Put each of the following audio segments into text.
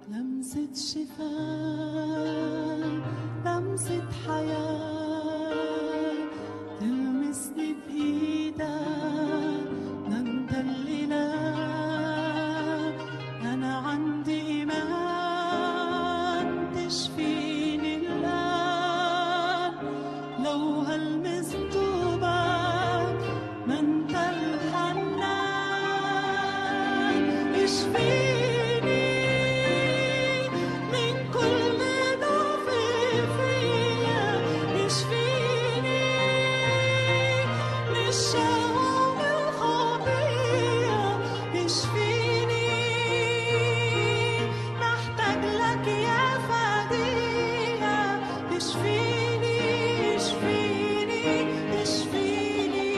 لمسة شفاء لمسة حياة تلمسني بإيدك مندللة أنا عندي إيمان تشفيني الآن لو هلمس دوبك ما انت الحنان اشفيني من كل ضعف فيا اشفيني من الشهوة والخطية اشفيني محتاج لك يا فدية اشفيني اشفيني اشفيني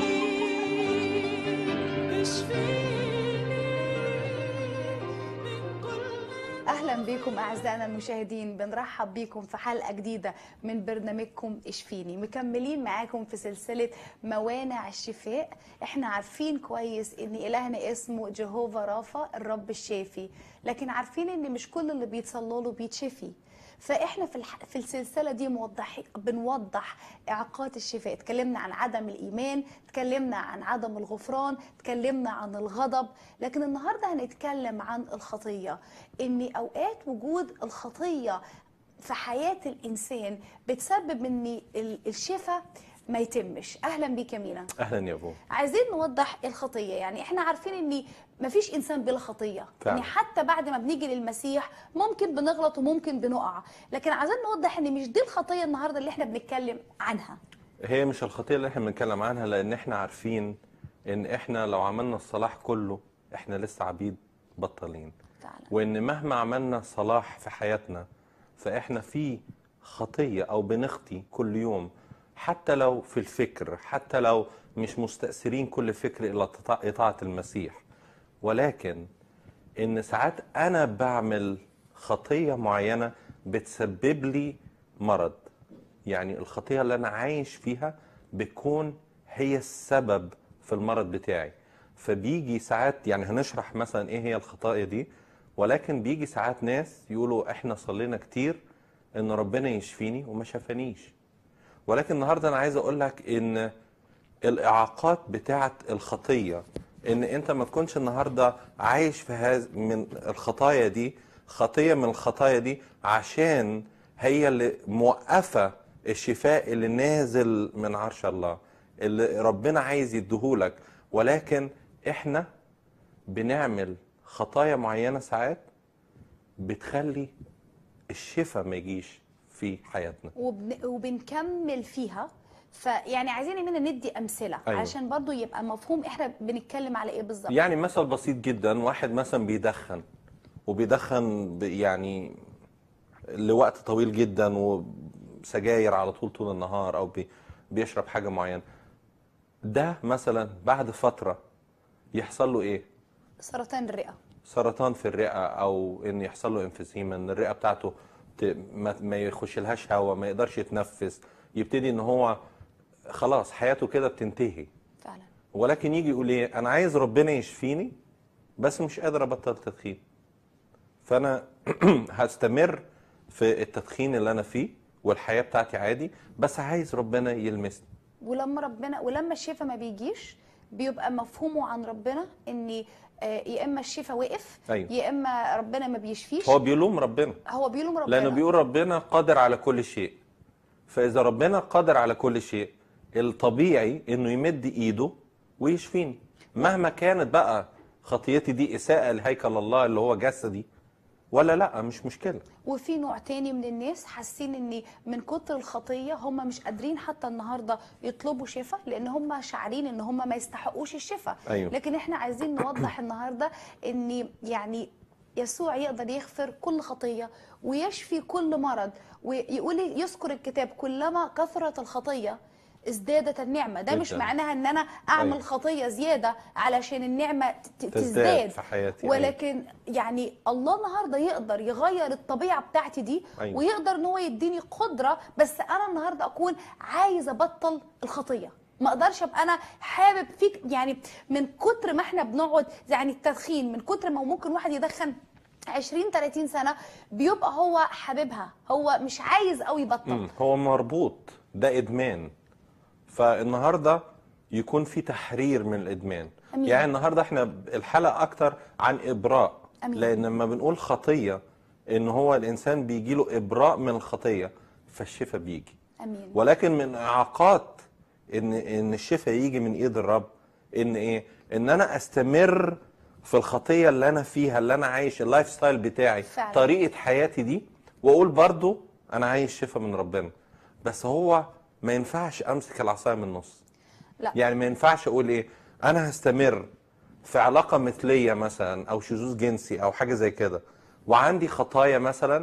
اشفيني من كل اهلا بكم اعزائنا المشاهدين بنرحب بكم في حلقه جديده من برنامجكم اشفيني مكملين معاكم في سلسله موانع الشفاء احنا عارفين كويس ان الهنا اسمه جهوفا رافا الرب الشافي لكن عارفين ان مش كل اللي بيتصلى له بيتشفي فاحنا في الح... في السلسله دي موضح بنوضح اعاقات الشفاء اتكلمنا عن عدم الايمان اتكلمنا عن عدم الغفران اتكلمنا عن الغضب لكن النهارده هنتكلم عن الخطيه ان اوقات وجود الخطيه في حياه الانسان بتسبب ان ال- الشفاء ما يتمش اهلا بيك يا مينا اهلا يا ابو عايزين نوضح الخطيه يعني احنا عارفين ان مفيش انسان بلا خطيه فعلا. يعني حتى بعد ما بنيجي للمسيح ممكن بنغلط وممكن بنقع لكن عايزين نوضح ان مش دي الخطيه النهارده اللي احنا بنتكلم عنها هي مش الخطيه اللي احنا بنتكلم عنها لان احنا عارفين ان احنا لو عملنا الصلاح كله احنا لسه عبيد بطالين فعلا وان مهما عملنا صلاح في حياتنا فاحنا في خطيه او بنخطي كل يوم حتى لو في الفكر حتى لو مش مستأثرين كل فكر الى تطا- اطاعه المسيح ولكن ان ساعات انا بعمل خطيه معينه بتسبب لي مرض يعني الخطيه اللي انا عايش فيها بتكون هي السبب في المرض بتاعي فبيجي ساعات يعني هنشرح مثلا ايه هي الخطايا دي ولكن بيجي ساعات ناس يقولوا احنا صلينا كتير ان ربنا يشفيني وما شفانيش ولكن النهارده انا عايز اقول لك ان الاعاقات بتاعه الخطيه ان انت ما تكونش النهارده عايش في هذا من الخطايا دي خطيه من الخطايا دي عشان هي اللي موقفه الشفاء اللي نازل من عرش الله اللي ربنا عايز يديهولك ولكن احنا بنعمل خطايا معينه ساعات بتخلي الشفاء ما يجيش في حياتنا وبن... وبنكمل فيها فيعني عايزين مننا ندي امثله أيوة. عشان برضو يبقى مفهوم احنا بنتكلم على ايه بالظبط يعني مثل بسيط جدا واحد مثلا بيدخن وبيدخن ب- يعني لوقت طويل جدا وسجاير على طول طول النهار او بي بيشرب حاجه معينه ده مثلا بعد فتره يحصل له ايه سرطان الرئه سرطان في الرئه او ان يحصل له انفيزيما ان الرئه بتاعته ت- ما ما يخش لهاش هواء ما يقدرش يتنفس يبتدي ان هو خلاص حياته كده بتنتهي فعلا ولكن يجي يقول ايه انا عايز ربنا يشفيني بس مش قادر ابطل تدخين فانا هستمر في التدخين اللي انا فيه والحياه بتاعتي عادي بس عايز ربنا يلمسني ولما ربنا ولما الشفاء ما بيجيش بيبقى مفهومه عن ربنا ان آه، يا اما الشفاء وقف أيوة. يا اما ربنا ما بيشفيش هو بيلوم ربنا هو بيلوم ربنا لانه بيقول ربنا قادر على كل شيء فاذا ربنا قادر على كل شيء الطبيعي انه يمد ايده ويشفيني مهما كانت بقى خطيتي دي اساءه لهيكل الله اللي هو جسدي ولا لا مش مشكله وفي نوع تاني من الناس حاسين ان من كتر الخطيه هم مش قادرين حتى النهارده يطلبوا شفاء لان هم شاعرين ان هم ما يستحقوش الشفاء أيوة. لكن احنا عايزين نوضح النهارده ان يعني يسوع يقدر يغفر كل خطيه ويشفي كل مرض ويقول يذكر الكتاب كلما كثرت الخطيه ازدادت النعمه ده مش جداً. معناها ان انا اعمل أيوة. خطيه زياده علشان النعمه ت- ت- تزداد تزداد في حياتي، أيوة. ولكن يعني الله النهارده يقدر يغير الطبيعه بتاعتي دي أيوة. ويقدر ان هو يديني قدره بس انا النهارده اكون عايز ابطل الخطيه ما اقدرش ابقى انا حابب فيك يعني من كتر ما احنا بنقعد يعني التدخين من كتر ما ممكن واحد يدخن 20 30 سنه بيبقى هو حاببها هو مش عايز قوي يبطل مم. هو مربوط ده ادمان فالنهارده يكون في تحرير من الادمان أمين. يعني النهارده احنا الحلقه اكتر عن ابراء أمين. لان لما بنقول خطيه ان هو الانسان بيجي له ابراء من الخطيه فالشفاء بيجي امين ولكن من اعاقات ان ان الشفاء يجي من ايد الرب ان ايه ان انا استمر في الخطيه اللي انا فيها اللي انا عايش اللايف ستايل بتاعي فعلا. طريقه حياتي دي واقول برضو انا عايز شفاء من ربنا بس هو ما ينفعش امسك العصايه من النص لا يعني ما ينفعش اقول ايه انا هستمر في علاقه مثليه مثلا او شذوذ جنسي او حاجه زي كده وعندي خطايا مثلا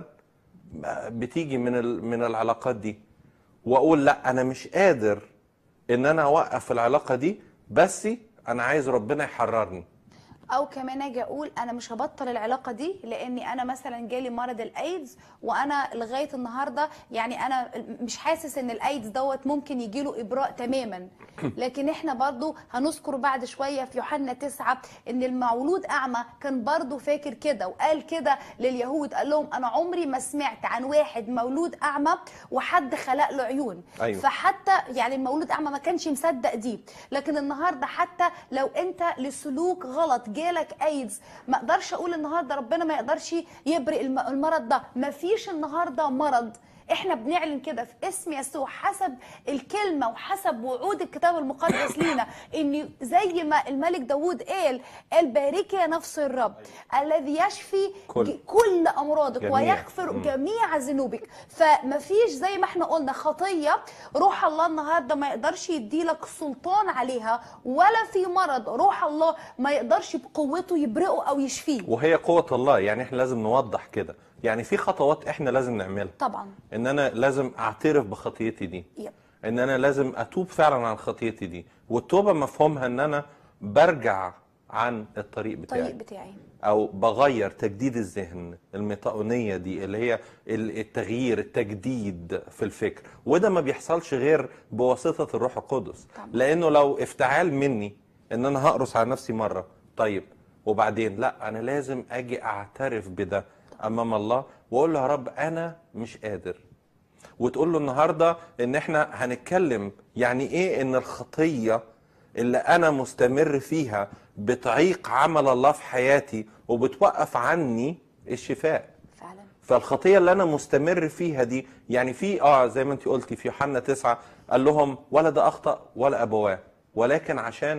بتيجي من ال- من العلاقات دي واقول لا انا مش قادر ان انا اوقف العلاقه دي بس انا عايز ربنا يحررني او كمان اجي اقول انا مش هبطل العلاقه دي لاني انا مثلا جالي مرض الايدز وانا لغايه النهارده يعني انا مش حاسس ان الايدز دوت ممكن يجي له ابراء تماما لكن احنا برضو هنذكر بعد شويه في يوحنا تسعة ان المولود اعمى كان برضو فاكر كده وقال كده لليهود قال لهم انا عمري ما سمعت عن واحد مولود اعمى وحد خلق له عيون أيوة. فحتى يعني المولود اعمى ما كانش مصدق دي لكن النهارده حتى لو انت لسلوك غلط جالك ايدز ما اقدرش اقول النهارده ربنا ما يقدرش يبرئ الم- المرض ده ما فيش النهارده مرض احنا بنعلن كده في اسم يسوع حسب الكلمه وحسب وعود الكتاب المقدس لينا ان زي ما الملك داوود قال قال باركي يا نفس الرب الذي يشفي كل. ج- كل امراضك جميع. ويغفر مم. جميع ذنوبك فما فيش زي ما احنا قلنا خطيه روح الله النهارده ما يقدرش يديلك سلطان عليها ولا في مرض روح الله ما يقدرش بقوته يبرئه او يشفيه وهي قوه الله يعني احنا لازم نوضح كده يعني في خطوات احنا لازم نعملها طبعا ان انا لازم اعترف بخطيتي دي يب. ان انا لازم اتوب فعلا عن خطيتي دي والتوبه مفهومها ان انا برجع عن الطريق بتاعي الطريق بتاعي او بغير تجديد الذهن الميطاونيه دي اللي هي ال- التغيير التجديد في الفكر وده ما بيحصلش غير بواسطه الروح القدس طبعا. لانه لو افتعال مني ان انا هقرص على نفسي مره طيب وبعدين لا انا لازم اجي اعترف بده امام الله واقول له يا رب انا مش قادر وتقول له النهارده ان احنا هنتكلم يعني ايه ان الخطيه اللي انا مستمر فيها بتعيق عمل الله في حياتي وبتوقف عني الشفاء فعلا فالخطيه اللي انا مستمر فيها دي يعني في اه زي ما انت قلتي في يوحنا تسعة قال لهم ولا ده اخطا ولا ابواه ولكن عشان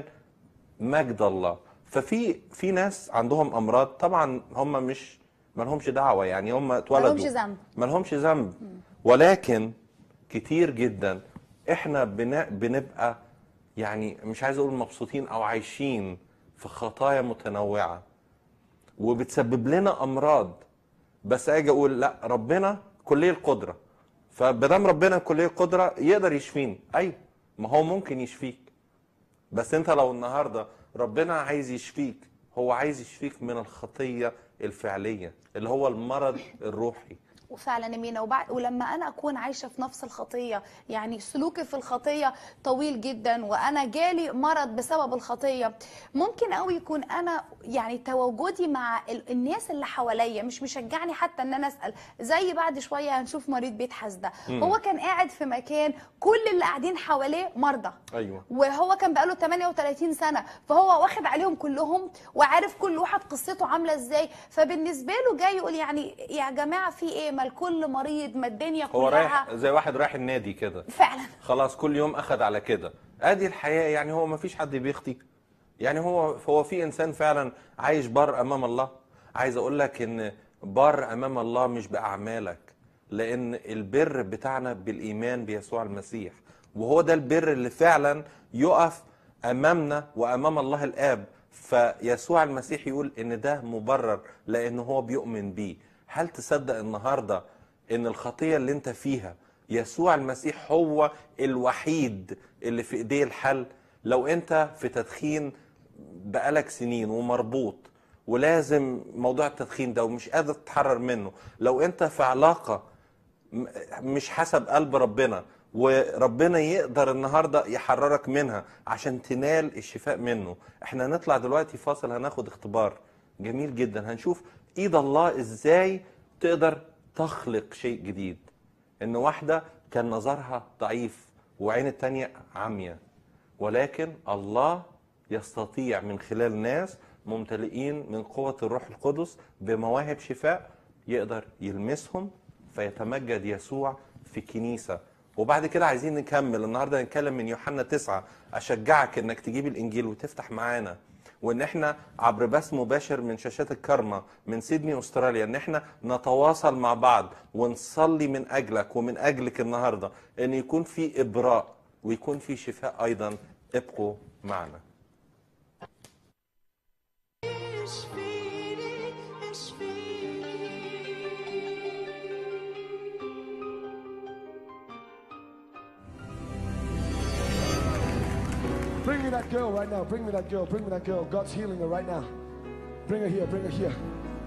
مجد الله ففي في ناس عندهم امراض طبعا هم مش ما لهمش دعوه يعني هم اتولدوا مالهمش ذنب. ما لهمش ذنب ولكن كتير جدا احنا بن- بنبقى يعني مش عايز اقول مبسوطين او عايشين في خطايا متنوعه وبتسبب لنا امراض بس اجي اقول لا ربنا كليه القدره فبدام ربنا كليه القدره يقدر يشفيني ايوه ما هو ممكن يشفيك بس انت لو النهارده ربنا عايز يشفيك هو عايز يشفيك من الخطيه الفعليه اللي هو المرض الروحي وفعلا امينه وبعد ولما انا اكون عايشه في نفس الخطيه يعني سلوكي في الخطيه طويل جدا وانا جالي مرض بسبب الخطيه ممكن قوي يكون انا يعني تواجدي مع ال- الناس اللي حواليا مش مشجعني حتى ان انا اسال زي بعد شويه هنشوف مريض بيت حسده هو كان قاعد في مكان كل اللي قاعدين حواليه مرضى ايوه وهو كان بقاله 38 سنه فهو واخد عليهم كلهم وعارف كل واحد قصته عامله ازاي فبالنسبه له جاي يقول يعني يا جماعه في ايه ما الكل مريض ما الدنيا هو رايح كلها زي واحد رايح النادي كده فعلا خلاص كل يوم اخد على كده ادي الحياه يعني هو ما فيش حد بيخطي يعني هو هو في انسان فعلا عايش بار امام الله عايز اقول لك ان بار امام الله مش باعمالك لان البر بتاعنا بالايمان بيسوع المسيح وهو ده البر اللي فعلا يقف امامنا وامام الله الاب فيسوع المسيح يقول ان ده مبرر لان هو بيؤمن بيه هل تصدق النهارده ان الخطيه اللي انت فيها يسوع المسيح هو الوحيد اللي في ايديه الحل لو انت في تدخين بقالك سنين ومربوط ولازم موضوع التدخين ده ومش قادر تتحرر منه لو انت في علاقه م- مش حسب قلب ربنا وربنا يقدر النهارده يحررك منها عشان تنال الشفاء منه احنا هنطلع دلوقتي فاصل هناخد اختبار جميل جدا هنشوف ايد الله ازاي تقدر تخلق شيء جديد ان واحده كان نظرها ضعيف وعين التانية عمية ولكن الله يستطيع من خلال ناس ممتلئين من قوة الروح القدس بمواهب شفاء يقدر يلمسهم فيتمجد يسوع في كنيسة وبعد كده عايزين نكمل النهارده نتكلم من يوحنا تسعة اشجعك انك تجيب الانجيل وتفتح معانا وان احنا عبر بث مباشر من شاشات الكرمة من سيدني استراليا ان احنا نتواصل مع بعض ونصلي من اجلك ومن اجلك النهارده ان يكون في ابراء ويكون في شفاء ايضا ابقوا معنا اشفيني اشفيني Bring me that girl right now. Bring me that girl. Bring me that girl. God's healing her right now. Bring her here. Bring her here.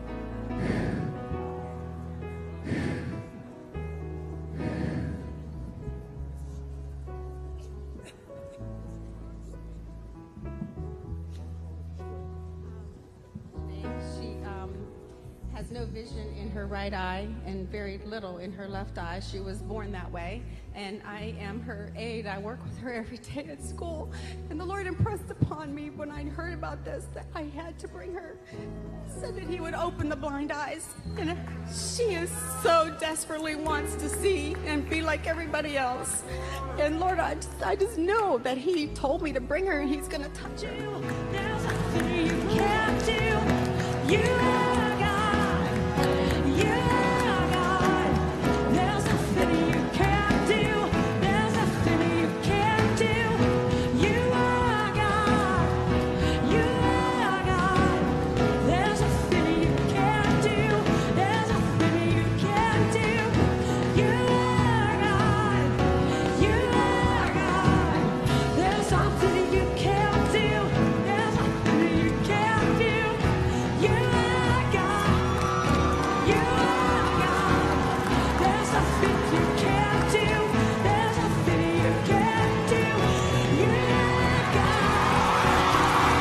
She um, has no vision in her right eye and very little in her left eye. She was born that way. And I am her aide. I work with her every day at school. And the Lord impressed upon me when I heard about this that I had to bring her. Said that He would open the blind eyes. And she is so desperately wants to see and be like everybody else. And Lord, I just, I just know that He told me to bring her and He's going to touch her. There's nothing you can't do. You are God. You are God. There's nothing you can't do. There's nothing you can't do. You are God. You are God. There's nothing you can't do. There's nothing you can't do. You are God. You are God. There's nothing you can't do. There's nothing you can't do. You are God. You are God. There's nothing you can't do. There's nothing you can't do. You are God.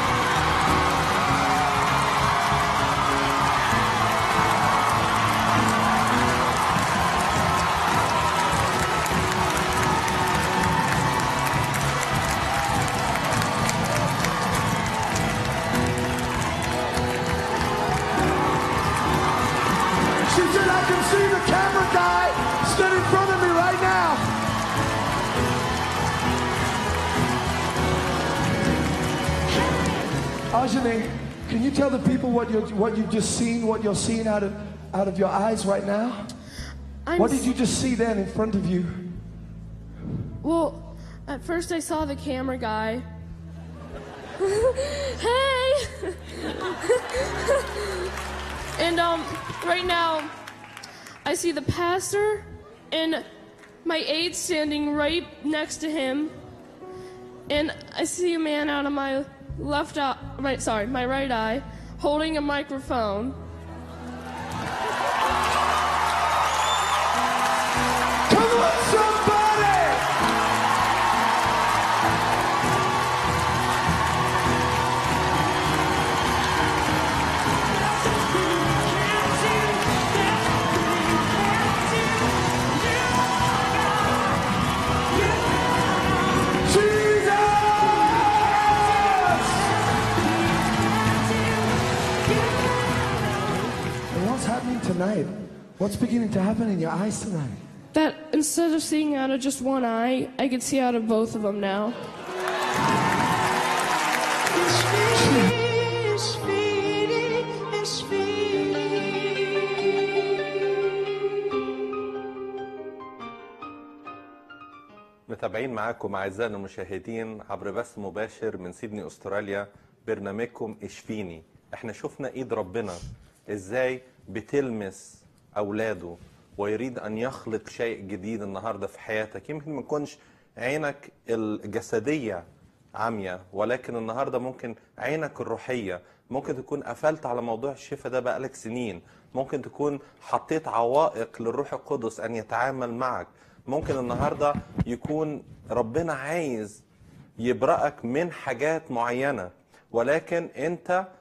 She said, I can see the camera guy stood in front of me right now. Ajane, can you tell the people what you what you've just seen, what you're seeing out of out of your eyes right now? I'm What did you just see then in front of you? Well, at first I saw the camera guy. hey! and um, right now, I see the pastor and my aide standing right next to him, and I see a man out of my left eye, right, sorry, my right eye, holding a microphone. Come on, somebody! Jesus! And what's happening tonight? What's beginning to happen in your eyes tonight? That instead of seeing out of just one eye, I could see out of both of them now. اشفيني اشفيني اشفيني متابعين معاكم اعزائنا المشاهدين عبر بث مباشر من سيدني استراليا برنامجكم اشفيني احنا شفنا ايد ربنا ازاي بتلمس اولاده ويريد ان يخلق شيء جديد النهارده في حياتك يمكن ما يكونش عينك الجسديه عاميه ولكن النهارده ممكن عينك الروحيه ممكن تكون قفلت على موضوع الشفاء ده بقالك سنين ممكن تكون حطيت عوائق للروح القدس ان يتعامل معك ممكن النهارده يكون ربنا عايز يبرأك من حاجات معينه ولكن انت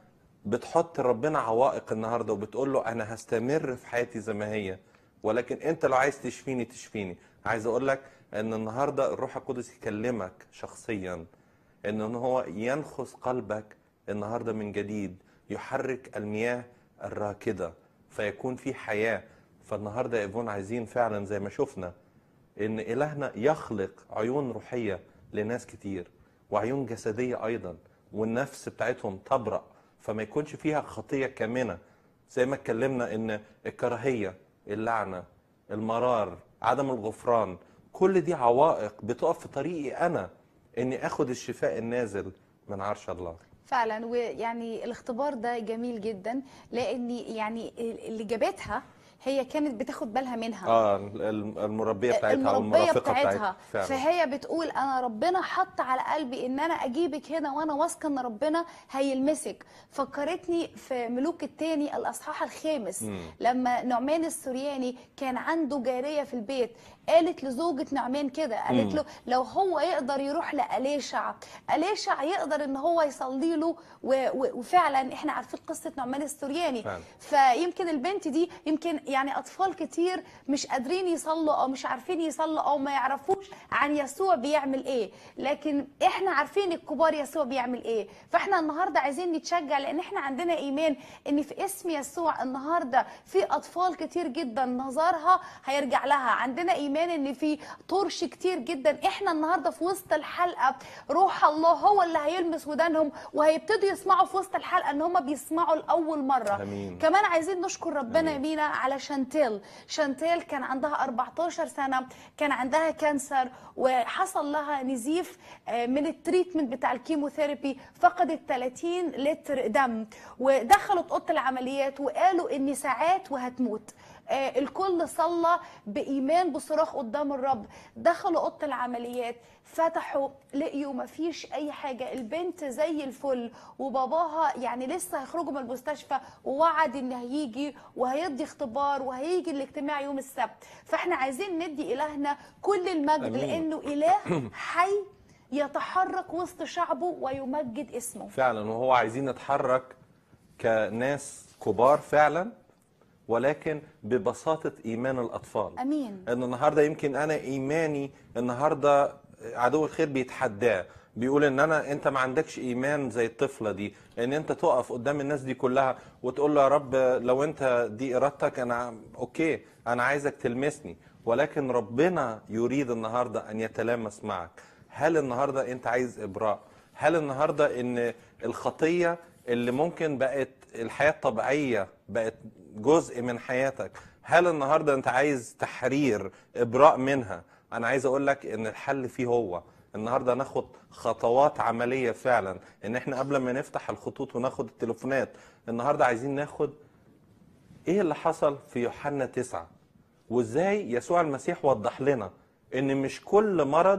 بتحط ربنا عوائق النهارده وبتقول له انا هستمر في حياتي زي ما هي ولكن انت لو عايز تشفيني تشفيني عايز اقول لك ان النهارده الروح القدس يكلمك شخصيا ان هو ينخس قلبك النهارده من جديد يحرك المياه الراكده فيكون في حياه فالنهارده يا ايفون عايزين فعلا زي ما شفنا ان الهنا يخلق عيون روحيه لناس كتير وعيون جسديه ايضا والنفس بتاعتهم تبرأ فما يكونش فيها خطيه كامنه زي ما اتكلمنا ان الكراهيه اللعنه المرار عدم الغفران كل دي عوائق بتقف في طريقي انا اني اخد الشفاء النازل من عرش الله فعلا ويعني الاختبار ده جميل جدا لان يعني اللي جابتها هي كانت بتاخد بالها منها اه الم- المربيه بتاعتها او المربيه المرافقه بتاعتها بتاعتها فعلا فهي بتقول انا ربنا حط على قلبي ان انا اجيبك هنا وانا واثقه ان ربنا هيلمسك فكرتني في ملوك الثاني الاصحاح الخامس مم. لما نعمان السورياني كان عنده جاريه في البيت قالت لزوجة نعمان كده قالت مم. له لو هو يقدر يروح لأليشع أليشع يقدر ان هو يصلي له و- و- وفعلا احنا عارفين قصة نعمان السورياني فعلا. فيمكن البنت دي يمكن يعني اطفال كتير مش قادرين يصلوا او مش عارفين يصلوا او ما يعرفوش عن يسوع بيعمل ايه لكن احنا عارفين الكبار يسوع بيعمل ايه فاحنا النهارده عايزين نتشجع لان احنا عندنا ايمان ان في اسم يسوع النهارده في اطفال كتير جدا نظرها هيرجع لها عندنا ايمان ان في طرش كتير جدا احنا النهارده في وسط الحلقه روح الله هو اللي هيلمس ودانهم وهيبتدوا يسمعوا في وسط الحلقه ان هم بيسمعوا لاول مره آمين. كمان عايزين نشكر ربنا آمين. يا مينا على شانتيل شانتيل كان عندها 14 سنة كان عندها كانسر وحصل لها نزيف آه، من التريتمنت بتاع الكيموثيرابي فقدت 30 لتر دم ودخلت أوضة العمليات وقالوا إن ساعات وهتموت آه، الكل صلى بإيمان بصراخ قدام الرب دخلوا أوضة العمليات فتحوا لقيوا مفيش أي حاجة البنت زي الفل وباباها يعني لسه هيخرجوا من المستشفى ووعد إن هيجي وهيدي اختبار وهيجي الاجتماع يوم السبت فاحنا عايزين ندي إلهنا كل المجد أمين. لأنه إله حي يتحرك وسط شعبه ويمجد اسمه فعلا وهو عايزين نتحرك كناس كبار فعلا ولكن ببساطة إيمان الأطفال أمين ان النهارده يمكن انا ايماني النهارده عدو الخير بيتحداه بيقول ان انا انت ما عندكش ايمان زي الطفله دي ان انت تقف قدام الناس دي كلها وتقول له يا رب لو انت دي ارادتك انا اوكي انا عايزك تلمسني ولكن ربنا يريد النهارده ان يتلامس معك هل النهارده انت عايز ابراء هل النهارده ان الخطيه اللي ممكن بقت الحياه الطبيعيه بقت جزء من حياتك هل النهارده انت عايز تحرير ابراء منها انا عايز اقول لك ان الحل فيه هو النهارده ناخد خطوات عمليه فعلا ان احنا قبل ما نفتح الخطوط وناخد التليفونات النهارده عايزين ناخد ايه اللي حصل في يوحنا تسعة وازاي يسوع المسيح وضح لنا ان مش كل مرض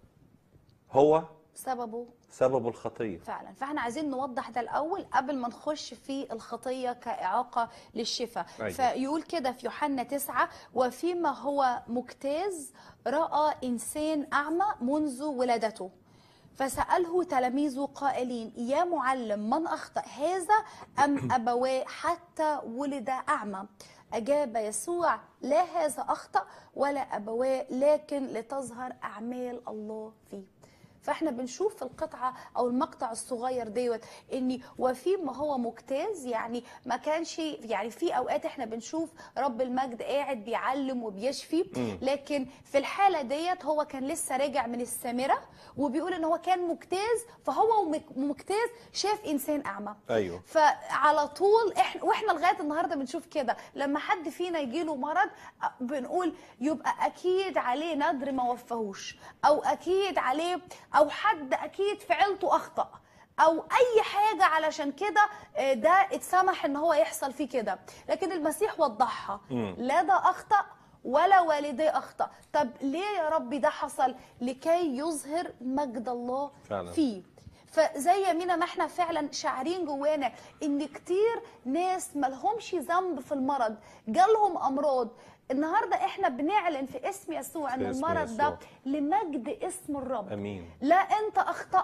هو سببه سببه الخطيه فعلا فاحنا عايزين نوضح ده الاول قبل ما نخش في الخطيه كاعاقه للشفاء أيوة. فيقول كده في يوحنا تسعة وفيما هو مجتاز راى انسان اعمى منذ ولادته فسأله تلاميذه قائلين يا معلم من أخطأ هذا أم أبواه حتى ولد أعمى أجاب يسوع لا هذا أخطأ ولا أبواه لكن لتظهر أعمال الله فيه فاحنا بنشوف في القطعه او المقطع الصغير دوت ان وفيما هو مجتاز يعني ما كانش يعني في اوقات احنا بنشوف رب المجد قاعد بيعلم وبيشفي لكن في الحاله ديت هو كان لسه راجع من السامره وبيقول ان هو كان مجتاز فهو ومك- مجتاز شاف انسان اعمى ايوه فعلى طول احنا واحنا لغايه النهارده بنشوف كده لما حد فينا يجيله مرض أ- بنقول يبقى اكيد عليه ندر ما وفاهوش او اكيد عليه او حد اكيد في عيلته اخطا او اي حاجه علشان كده آه، ده اتسمح ان هو يحصل فيه كده لكن المسيح وضحها مم. لا ده اخطا ولا والديه اخطا طب ليه يا ربي ده حصل لكي يظهر مجد الله فعلا. فيه فزي يا مينا ما احنا فعلا شاعرين جوانا ان كتير ناس ملهمش ذنب في المرض جالهم امراض النهارده احنا بنعلن في اسم يسوع ان في اسم المرض يسوع. ده لمجد اسم الرب امين لا انت اخطات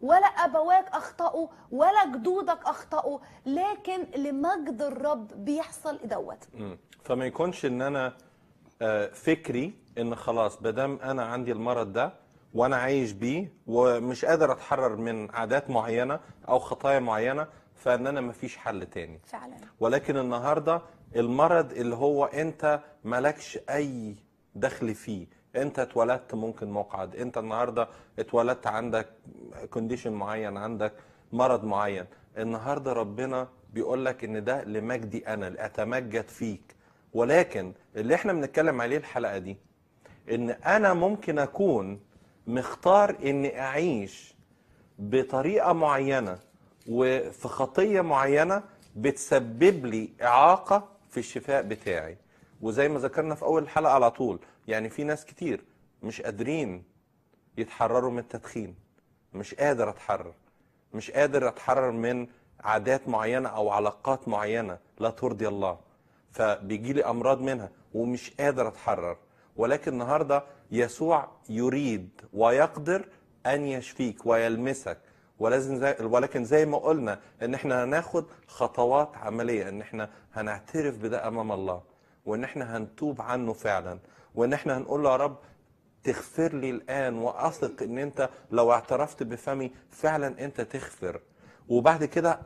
ولا ابواك اخطاوا ولا جدودك اخطاوا لكن لمجد الرب بيحصل دوت مم. فما يكونش ان انا آه، فكري ان خلاص بدام انا عندي المرض ده وانا عايش بيه ومش قادر اتحرر من عادات معينه او خطايا معينه فان انا مفيش حل تاني فعلا ولكن النهارده المرض اللي هو انت مالكش اي دخل فيه انت اتولدت ممكن مقعد انت النهارده اتولدت عندك كونديشن معين عندك مرض معين النهارده ربنا بيقول لك ان ده لمجدي انا لاتمجد فيك ولكن اللي احنا بنتكلم عليه الحلقه دي ان انا ممكن اكون مختار اني اعيش بطريقه معينه وفي خطيه معينه بتسبب لي اعاقه في الشفاء بتاعي وزي ما ذكرنا في اول الحلقه على طول يعني في ناس كتير مش قادرين يتحرروا من التدخين مش قادر اتحرر مش قادر اتحرر من عادات معينه او علاقات معينه لا ترضي الله فبيجي لي امراض منها ومش قادر اتحرر ولكن النهارده يسوع يريد ويقدر ان يشفيك ويلمسك ولازم زي ولكن زي ما قلنا ان احنا هناخد خطوات عمليه ان احنا هنعترف بده امام الله وان احنا هنتوب عنه فعلا وان احنا هنقول له يا رب تغفر لي الآن وأثق إن أنت لو اعترفت بفمي فعلا أنت تغفر وبعد كده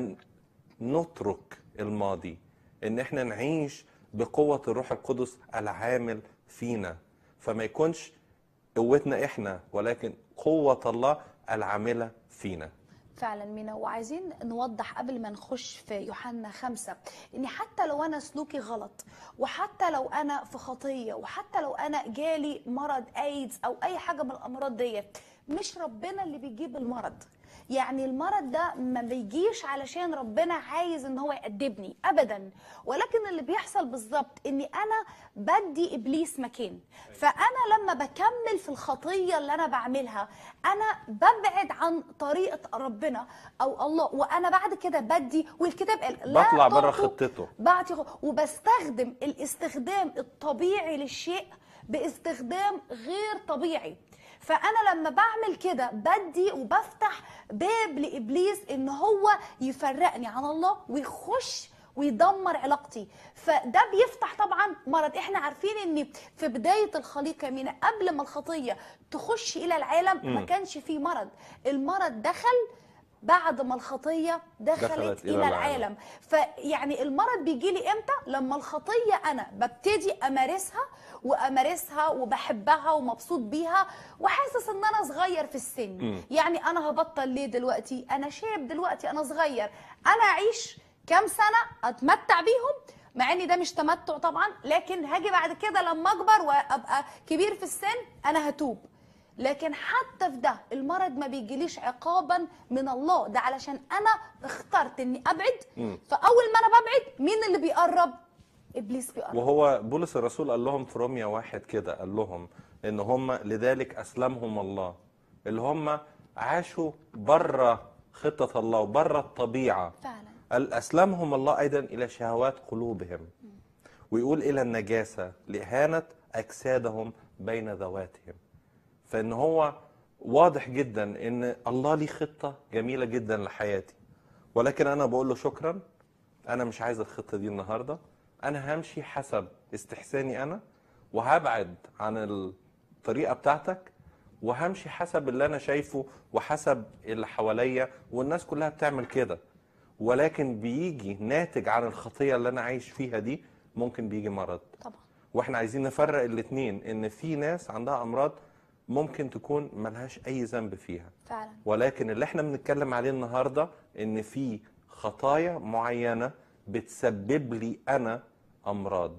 هنترك الماضي إن إحنا نعيش بقوة الروح القدس العامل فينا فما يكونش قوتنا إحنا ولكن قوة الله العاملة فينا فعلا مينا وعايزين نوضح قبل ما نخش في يوحنا خمسة ان حتى لو انا سلوكي غلط وحتى لو انا في خطية وحتى لو انا جالي مرض ايدز او اي حاجة من الامراض ديت مش ربنا اللي بيجيب المرض يعني المرض ده ما بيجيش علشان ربنا عايز ان هو يأدبني ابدا ولكن اللي بيحصل بالظبط اني انا بدي ابليس مكان فانا لما بكمل في الخطيه اللي انا بعملها انا ببعد عن طريقه ربنا او الله وانا بعد كده بدي والكتاب قال لا بطلع بره تعطوا خطته. بعطي خ- وبستخدم الاستخدام الطبيعي للشيء باستخدام غير طبيعي فانا لما بعمل كده بدي وبفتح باب لابليس ان هو يفرقني عن الله ويخش ويدمر علاقتي فده بيفتح طبعا مرض احنا عارفين ان في بدايه الخليقه من قبل ما الخطيه تخش الى العالم ما كانش فيه مرض المرض دخل بعد ما الخطيه دخلت, دخلت إلى الى العالم. العالم فيعني المرض بيجي لي امتى لما الخطيه انا ببتدي امارسها وامارسها وبحبها ومبسوط بيها وحاسس ان انا صغير في السن يعني انا هبطل ليه دلوقتي انا شاب دلوقتي انا صغير انا اعيش كام سنه اتمتع بيهم مع ان ده مش تمتع طبعا لكن هاجي بعد كده لما اكبر وابقى كبير في السن انا هتوب لكن حتى في ده المرض ما بيجيليش عقابا من الله ده علشان انا اخترت اني ابعد فاول ما انا ببعد مين اللي بيقرب ابليس بيقرب وهو بولس الرسول قال لهم في روميا واحد كده قال لهم ان هم لذلك اسلمهم الله اللي هم عاشوا بره خطه الله وبره الطبيعه فعلا قال اسلمهم الله ايضا الى شهوات قلوبهم ويقول الى النجاسه لاهانه اجسادهم بين ذواتهم فان هو واضح جدا ان الله ليه خطه جميله جدا لحياتي ولكن انا بقول له شكرا انا مش عايز الخطه دي النهارده انا همشي حسب استحساني انا وهبعد عن الطريقه بتاعتك وهمشي حسب اللي انا شايفه وحسب اللي حواليا والناس كلها بتعمل كده ولكن بيجي ناتج عن الخطيه اللي انا عايش فيها دي ممكن بيجي مرض طبعا واحنا عايزين نفرق الاتنين ان في ناس عندها امراض ممكن تكون ملهاش اي ذنب فيها فعلا ولكن اللي احنا بنتكلم عليه النهارده ان في خطايا معينه بتسبب لي انا امراض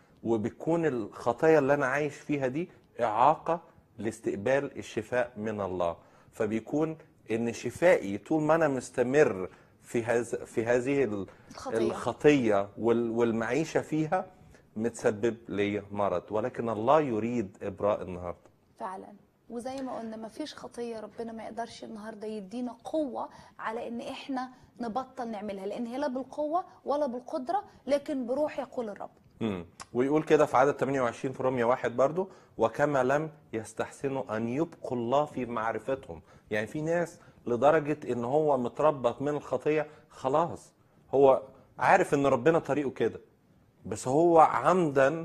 وبتكون الخطايا اللي انا عايش فيها دي اعاقه لاستقبال الشفاء من الله فبيكون ان شفائي طول ما انا مستمر في هذا في هذه ال- الخطية. الخطيه وال- والمعيشه فيها متسبب لي مرض ولكن الله يريد ابراء النهارده فعلا وزي ما قلنا ما فيش خطيه ربنا ما يقدرش النهارده يدينا قوه على ان احنا نبطل نعملها لان هي لا بالقوه ولا بالقدره لكن بروح يقول الرب مم. ويقول كده في عدد 28 في روميا واحد برضو وكما لم يستحسنوا أن يبقوا الله في معرفتهم يعني في ناس لدرجة ان هو متربط من الخطية خلاص هو عارف ان ربنا طريقه كده بس هو عمدا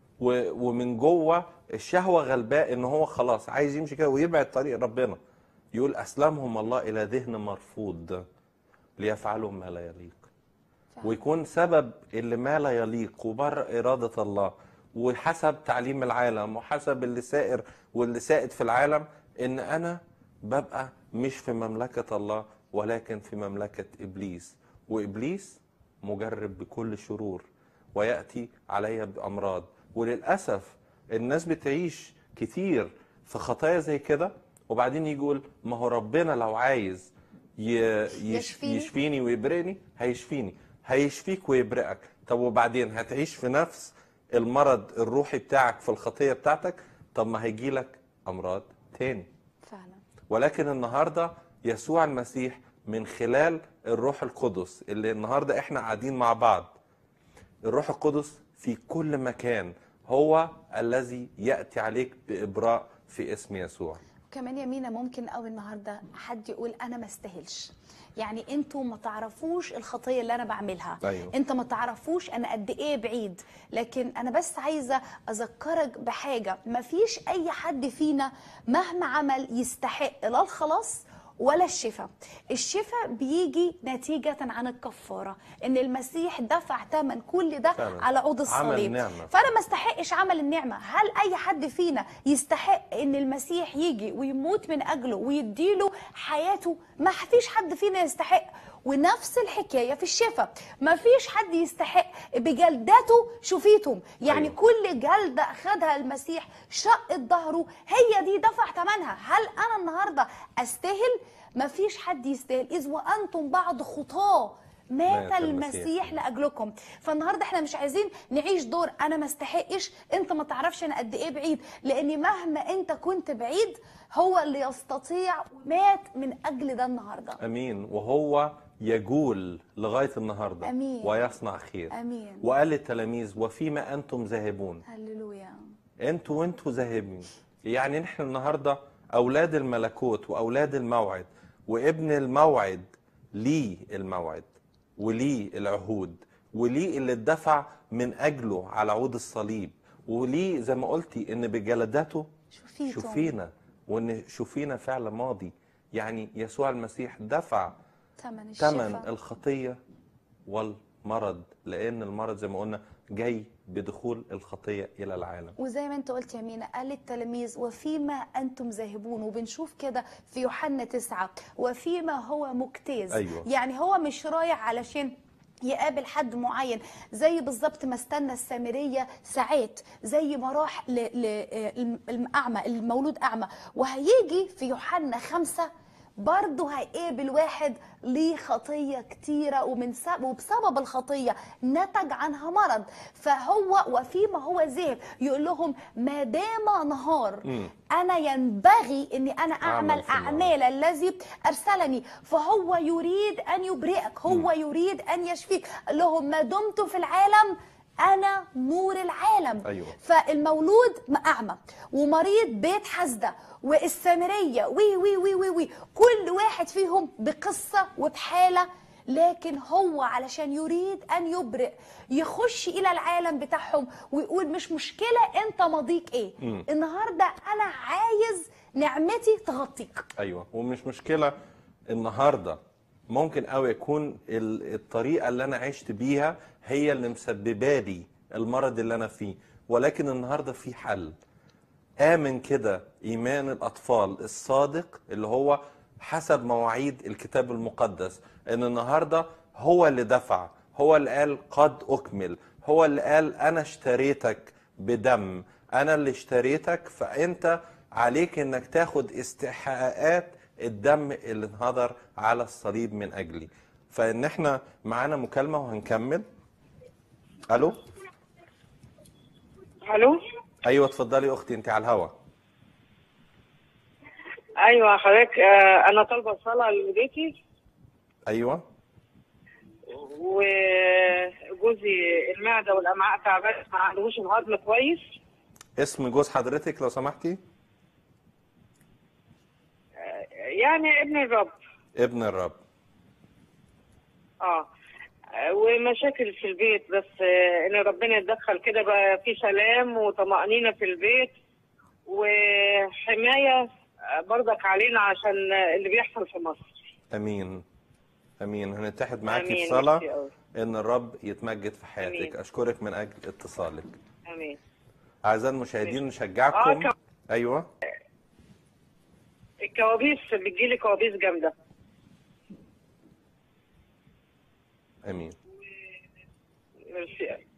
و- ومن جوه الشهوة غلباء ان هو خلاص عايز يمشي كده ويبعد طريق ربنا يقول اسلمهم الله الى ذهن مرفوض ليفعلوا ما لا يليق ويكون سبب اللي ما لا يليق وبر إرادة الله وحسب تعليم العالم وحسب اللي سائر واللي سائد في العالم إن أنا ببقى مش في مملكة الله ولكن في مملكة إبليس وإبليس مجرب بكل شرور ويأتي علي بأمراض وللأسف الناس بتعيش كتير في خطايا زي كده وبعدين يجي يقول ما هو ربنا لو عايز ي- يش- يشفيني. يشفيني ويبرئني هيشفيني هيشفيك ويبرئك طب وبعدين هتعيش في نفس المرض الروحي بتاعك في الخطية بتاعتك طب ما هيجيلك أمراض تاني فعلا ولكن النهارده يسوع المسيح من خلال الروح القدس اللي النهارده احنا قاعدين مع بعض الروح القدس في كل مكان هو الذي ياتي عليك بابراء في اسم يسوع كمان يا مينا ممكن قوي النهارده حد يقول انا ما استاهلش يعني انتوا ما تعرفوش الخطيه اللي انا بعملها أيوة. انت ما تعرفوش انا قد ايه بعيد لكن انا بس عايزه اذكرك بحاجه ما فيش اي حد فينا مهما عمل يستحق لا الخلاص ولا الشفاء الشفاء بيجي نتيجة عن الكفارة ان المسيح دفع ثمن كل ده فعلا. على عود عمل الصليب نعمة. فانا ما استحقش عمل النعمه هل اي حد فينا يستحق ان المسيح يجي ويموت من اجله ويديله حياته ما فيش حد فينا يستحق ونفس الحكايه في الشفاء ما فيش حد يستحق بجلدته شفيتم يعني أيوة. كل جلده اخذها المسيح شقت ظهره هي دي دفع ثمنها هل انا النهارده استاهل ما فيش حد يستاهل اذ وانتم بعد خطاه مات مات المسيح. المسيح لاجلكم فالنهارده احنا مش عايزين نعيش دور انا ما استحقش انت ما تعرفش انا قد ايه بعيد لان مهما انت كنت بعيد هو اللي يستطيع ومات من اجل ده النهارده امين وهو يجول لغايه النهارده أمين. ويصنع خير امين وقال للتلاميذ وفيما انتم ذاهبون هللويا انتوا وانتوا ذاهبين يعني نحن النهارده اولاد الملكوت واولاد الموعد وابن الموعد ليه الموعد وليه العهود وليه اللي اتدفع من اجله على عود الصليب وليه زي ما قلتي ان بجلدته شوفيتم. شوفينا وان شوفينا فعل ماضي يعني يسوع المسيح دفع ثمن ثمن الشفاء الخطيه والمرض لان المرض زي ما قلنا جاي بدخول الخطيه الى العالم وزي ما انت قلت يا مينا قال للتلاميذ وفيما انتم ذاهبون وبنشوف كده في يوحنا تسعة وفيما هو مجتاز أيوة. يعني هو مش رايح علشان يقابل حد معين زي بالظبط ما استنى السامرية ساعات زي ما راح للأعمى المولود أعمى وهيجي في يوحنا خمسة برضه هيقابل واحد ليه خطية كتيرة ومن سبب وبسبب الخطية نتج عنها مرض فهو وفيما هو ذهب يقول لهم ما دام نهار أنا ينبغي أني أنا أعمل أعمل في النهار. أعمال الذي أرسلني فهو يريد أن يبرئك هو يريد أن يشفيك قال لهم ما دمت في العالم أنا نور العالم أيوة. فالمولود أعمى ومريض بيت حسدة والسامرية وي وي وي وي وي كل واحد فيهم بقصة وبحالة لكن هو علشان يريد أن يبرئ يخش إلى العالم بتاعهم ويقول مش مشكلة أنت ماضيك إيه النهاردة أنا عايز نعمتي تغطيك ايوه ومش مشكله النهارده ممكن قوي يكون ال- الطريقه اللي انا عشت بيها هي اللي مسببه لي المرض اللي انا فيه ولكن النهارده في حل امن كده ايمان الاطفال الصادق اللي هو حسب مواعيد الكتاب المقدس ان النهارده هو اللي دفع هو اللي قال قد اكمل هو اللي قال انا اشتريتك بدم انا اللي اشتريتك فانت عليك انك تاخد استحقاقات الدم اللي انهدر على الصليب من اجلي فان احنا معانا مكالمه وهنكمل الو الو ايوه اتفضلي اختي انت على الهوا ايوه حضرتك آه، انا طالبه صلاه لبيتي ايوه وجوزي المعده والامعاء تعبان ما عندهوش الهضم كويس اسم جوز حضرتك لو سمحتي يعني ابن الرب ابن الرب اه ومشاكل في البيت بس آه، ان ربنا يتدخل كده بقى في سلام وطمأنينة في البيت وحماية آه، برضك علينا عشان آه، اللي بيحصل في مصر امين امين هنتحد معاكي في آمين. صلاه ميرسي أوي. ان الرب يتمجد في حياتك آمين. اشكرك من اجل اتصالك امين اعزائي المشاهدين آه، نشجعكم كم- ايوه الكوابيس بتجيلي كوابيس جامده امين ميرسي أوي.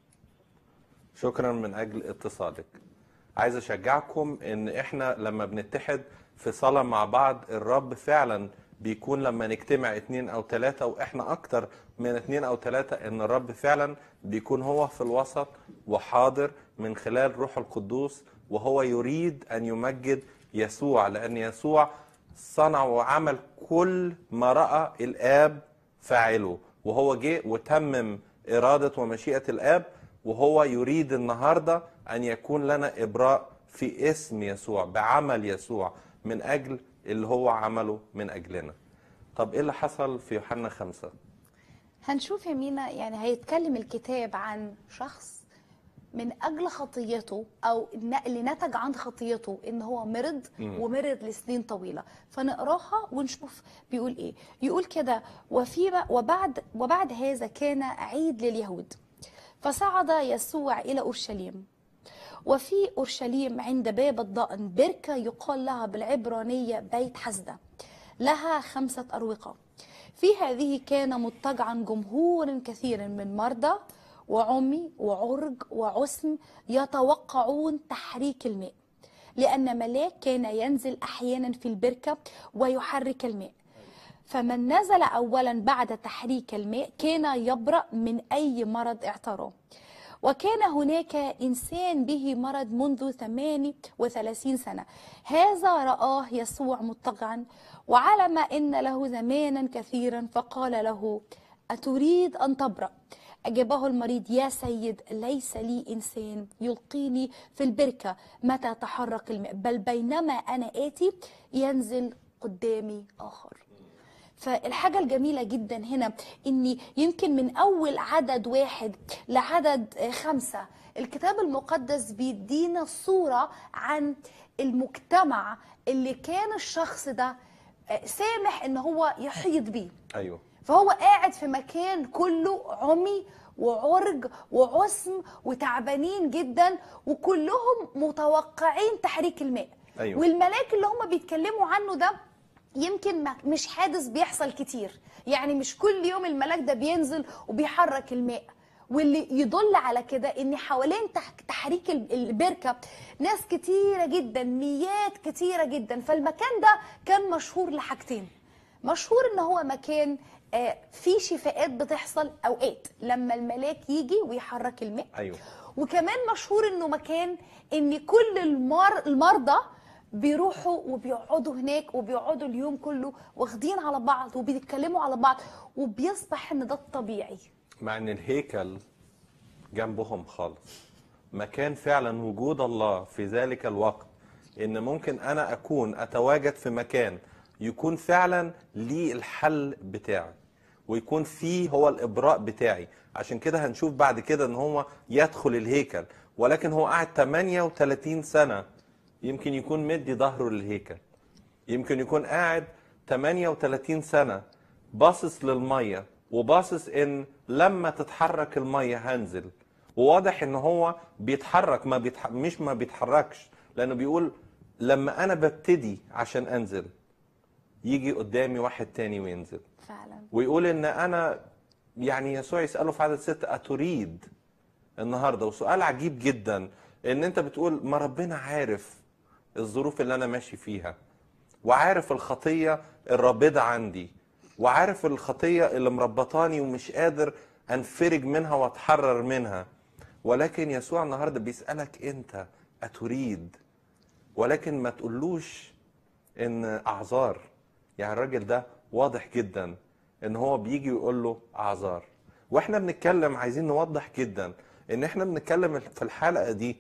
شكرا من اجل اتصالك عايز اشجعكم ان احنا لما بنتحد في صلاة مع بعض الرب فعلا بيكون لما نجتمع اتنين او تلاتة واحنا اكتر من اتنين او تلاتة ان الرب فعلا بيكون هو في الوسط وحاضر من خلال روح القدوس وهو يريد ان يمجد يسوع لان يسوع صنع وعمل كل ما رأى الاب فاعله وهو جه وتمم إرادة ومشيئة الآب وهو يريد النهاردة أن يكون لنا إبراء في اسم يسوع بعمل يسوع من أجل اللي هو عمله من أجلنا طب إيه اللي حصل في يوحنا خمسة هنشوف يا مينا يعني هيتكلم الكتاب عن شخص من اجل خطيته او الن- اللي نتج عن خطيته ان هو مرض ومرض لسنين طويله فنقراها ونشوف بيقول ايه يقول كده وفي وبعد وبعد هذا كان عيد لليهود فصعد يسوع الى اورشليم وفي اورشليم عند باب الضأن بركه يقال لها بالعبرانيه بيت حسده لها خمسه اروقه في هذه كان مضطجعا جمهور كثير من مرضى وعمي وعرج وعسم يتوقعون تحريك الماء لأن ملاك كان ينزل أحيانا في البركة ويحرك الماء فمن نزل أولا بعد تحريك الماء كان يبرأ من أي مرض اعتراه وكان هناك إنسان به مرض منذ 38 سنة هذا رآه يسوع مضطجعا وعلم أن له زمانا كثيرا فقال له أتريد أن تبرأ أجابه المريض يا سيد ليس لي إنسان يلقيني في البركة متى تحرك الماء بل بينما أنا آتي ينزل قدامي آخر فالحاجة الجميلة جدا هنا إني يمكن من أول عدد واحد لعدد آه، خمسة الكتاب المقدس بيدينا صورة عن المجتمع اللي كان الشخص ده آه، سامح إن هو يحيط بيه أيوه فهو قاعد في مكان كله عمي وعرج وعسم وتعبانين جدا وكلهم متوقعين تحريك الماء أيوة. والملاك اللي هم بيتكلموا عنه ده يمكن ما- مش حادث بيحصل كتير يعني مش كل يوم الملاك ده بينزل وبيحرك الماء واللي يدل على كده ان حوالين تح- تحريك ال- البركه ناس كتيره جدا ميات كتيره جدا فالمكان ده كان مشهور لحاجتين مشهور ان هو مكان آه، فيه شفاءات بتحصل اوقات لما الملاك يجي ويحرك الماء أيوه وكمان مشهور انه مكان ان كل المر... المرضى بيروحوا وبيقعدوا هناك وبيقعدوا اليوم كله واخدين على بعض وبيتكلموا على بعض وبيصبح ان ده الطبيعي مع ان الهيكل جنبهم خالص مكان فعلا وجود الله في ذلك الوقت ان ممكن انا اكون اتواجد في مكان يكون فعلا لي الحل بتاعي ويكون فيه هو الابراء بتاعي عشان كده هنشوف بعد كده ان هو يدخل الهيكل ولكن هو قاعد 38 سنة يمكن يكون مدي ظهره للهيكل يمكن يكون قاعد 38 سنة باصص للمية وباصص ان لما تتحرك المية هنزل وواضح ان هو بيتحرك ما بيتح... مش ما بيتحركش لانه بيقول لما انا ببتدي عشان انزل يجي قدامي واحد تاني وينزل فعلا ويقول ان انا يعني يسوع يساله في عدد ستة اتريد النهارده وسؤال عجيب جدا ان انت بتقول ما ربنا عارف الظروف اللي انا ماشي فيها وعارف الخطيه الرابضه عندي وعارف الخطيه اللي مربطاني ومش قادر انفرج منها واتحرر منها ولكن يسوع النهارده بيسالك انت اتريد ولكن ما تقولوش ان اعذار يعني الراجل ده واضح جدا ان هو بيجي يقول له اعذار واحنا بنتكلم عايزين نوضح جدا ان احنا بنتكلم في الحلقه دي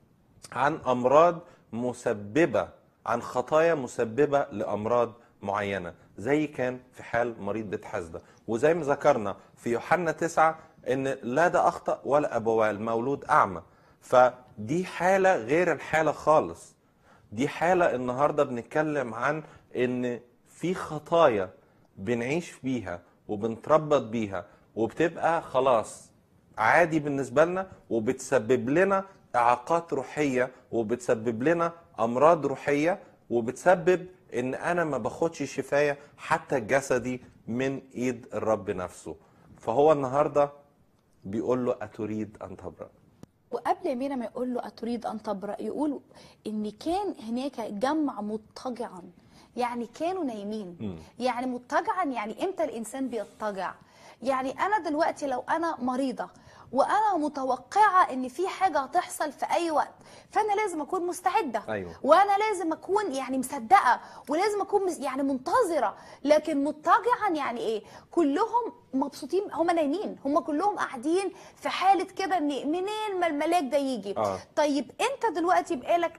عن امراض مسببه عن خطايا مسببه لامراض معينه زي كان في حال مريض بيت حسده وزي ما ذكرنا في يوحنا تسعة ان لا ده اخطا ولا ابواه المولود اعمى فدي حاله غير الحاله خالص دي حالة النهاردة بنتكلم عن إن في خطايا بنعيش بيها وبنتربط بيها وبتبقى خلاص عادي بالنسبة لنا وبتسبب لنا إعاقات روحية وبتسبب لنا أمراض روحية وبتسبب إن أنا ما باخدش شفاية حتى جسدي من إيد الرب نفسه فهو النهاردة بيقول له أتريد أن تبرأ وقبل مينا ما يقول له أتريد أن تبرأ يقول إن كان هناك جمع مضطجعا يعني كانوا نايمين يعني مضطجعا يعني إمتى الإنسان بيضطجع يعني أنا دلوقتي لو أنا مريضة وأنا متوقعة إن في حاجة هتحصل في أي وقت فأنا لازم أكون مستعدة أيوة. وانا لازم اكون يعني مصدقه ولازم اكون مس- يعني منتظره لكن مضطجعا يعني ايه كلهم مبسوطين هم نايمين هم كلهم قاعدين في حاله كده ان منين ما الملاك ده يجي آه. طيب انت دلوقتي بقالك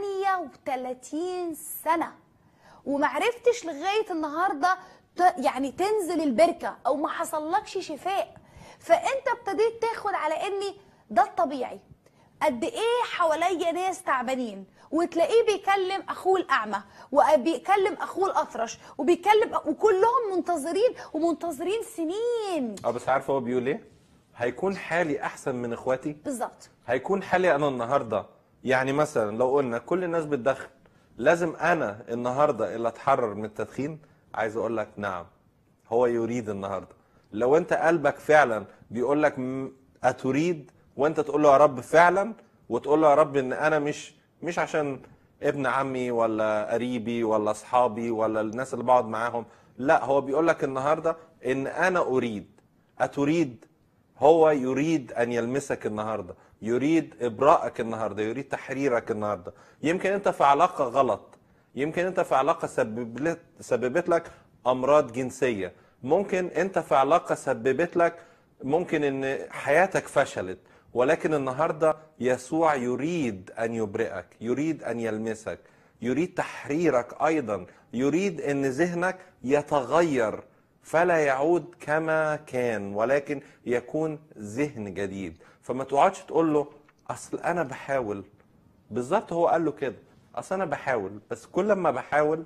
38 سنه ومعرفتش لغايه النهارده ت- يعني تنزل البركه او ما حصلكش شفاء فانت ابتديت تاخد على اني ده الطبيعي قد ايه حواليا ناس تعبانين وتلاقيه بيكلم اخوه الاعمى وبيكلم اخوه الاطرش وبيكلم وكلهم منتظرين ومنتظرين سنين اه بس عارف هو بيقول ايه؟ هيكون حالي احسن من اخواتي بالظبط هيكون حالي انا النهارده يعني مثلا لو قلنا كل الناس بتدخن لازم انا النهارده اللي اتحرر من التدخين عايز اقول لك نعم هو يريد النهارده لو انت قلبك فعلا بيقول لك م- اتريد وانت تقول له يا رب فعلا وتقول له يا رب ان انا مش مش عشان ابن عمي ولا قريبي ولا اصحابي ولا الناس اللي بقعد معاهم لا هو بيقول لك النهارده ان انا اريد اتريد هو يريد ان يلمسك النهارده يريد ابراءك النهارده يريد تحريرك النهارده يمكن انت في علاقه غلط يمكن انت في علاقه سببت سببت لك امراض جنسيه ممكن انت في علاقه سببت لك ممكن ان حياتك فشلت ولكن النهارده يسوع يريد ان يبرئك يريد ان يلمسك يريد تحريرك ايضا يريد ان ذهنك يتغير فلا يعود كما كان ولكن يكون ذهن جديد فما تقعدش تقول له اصل انا بحاول بالظبط هو قال له كده اصل انا بحاول بس كل ما بحاول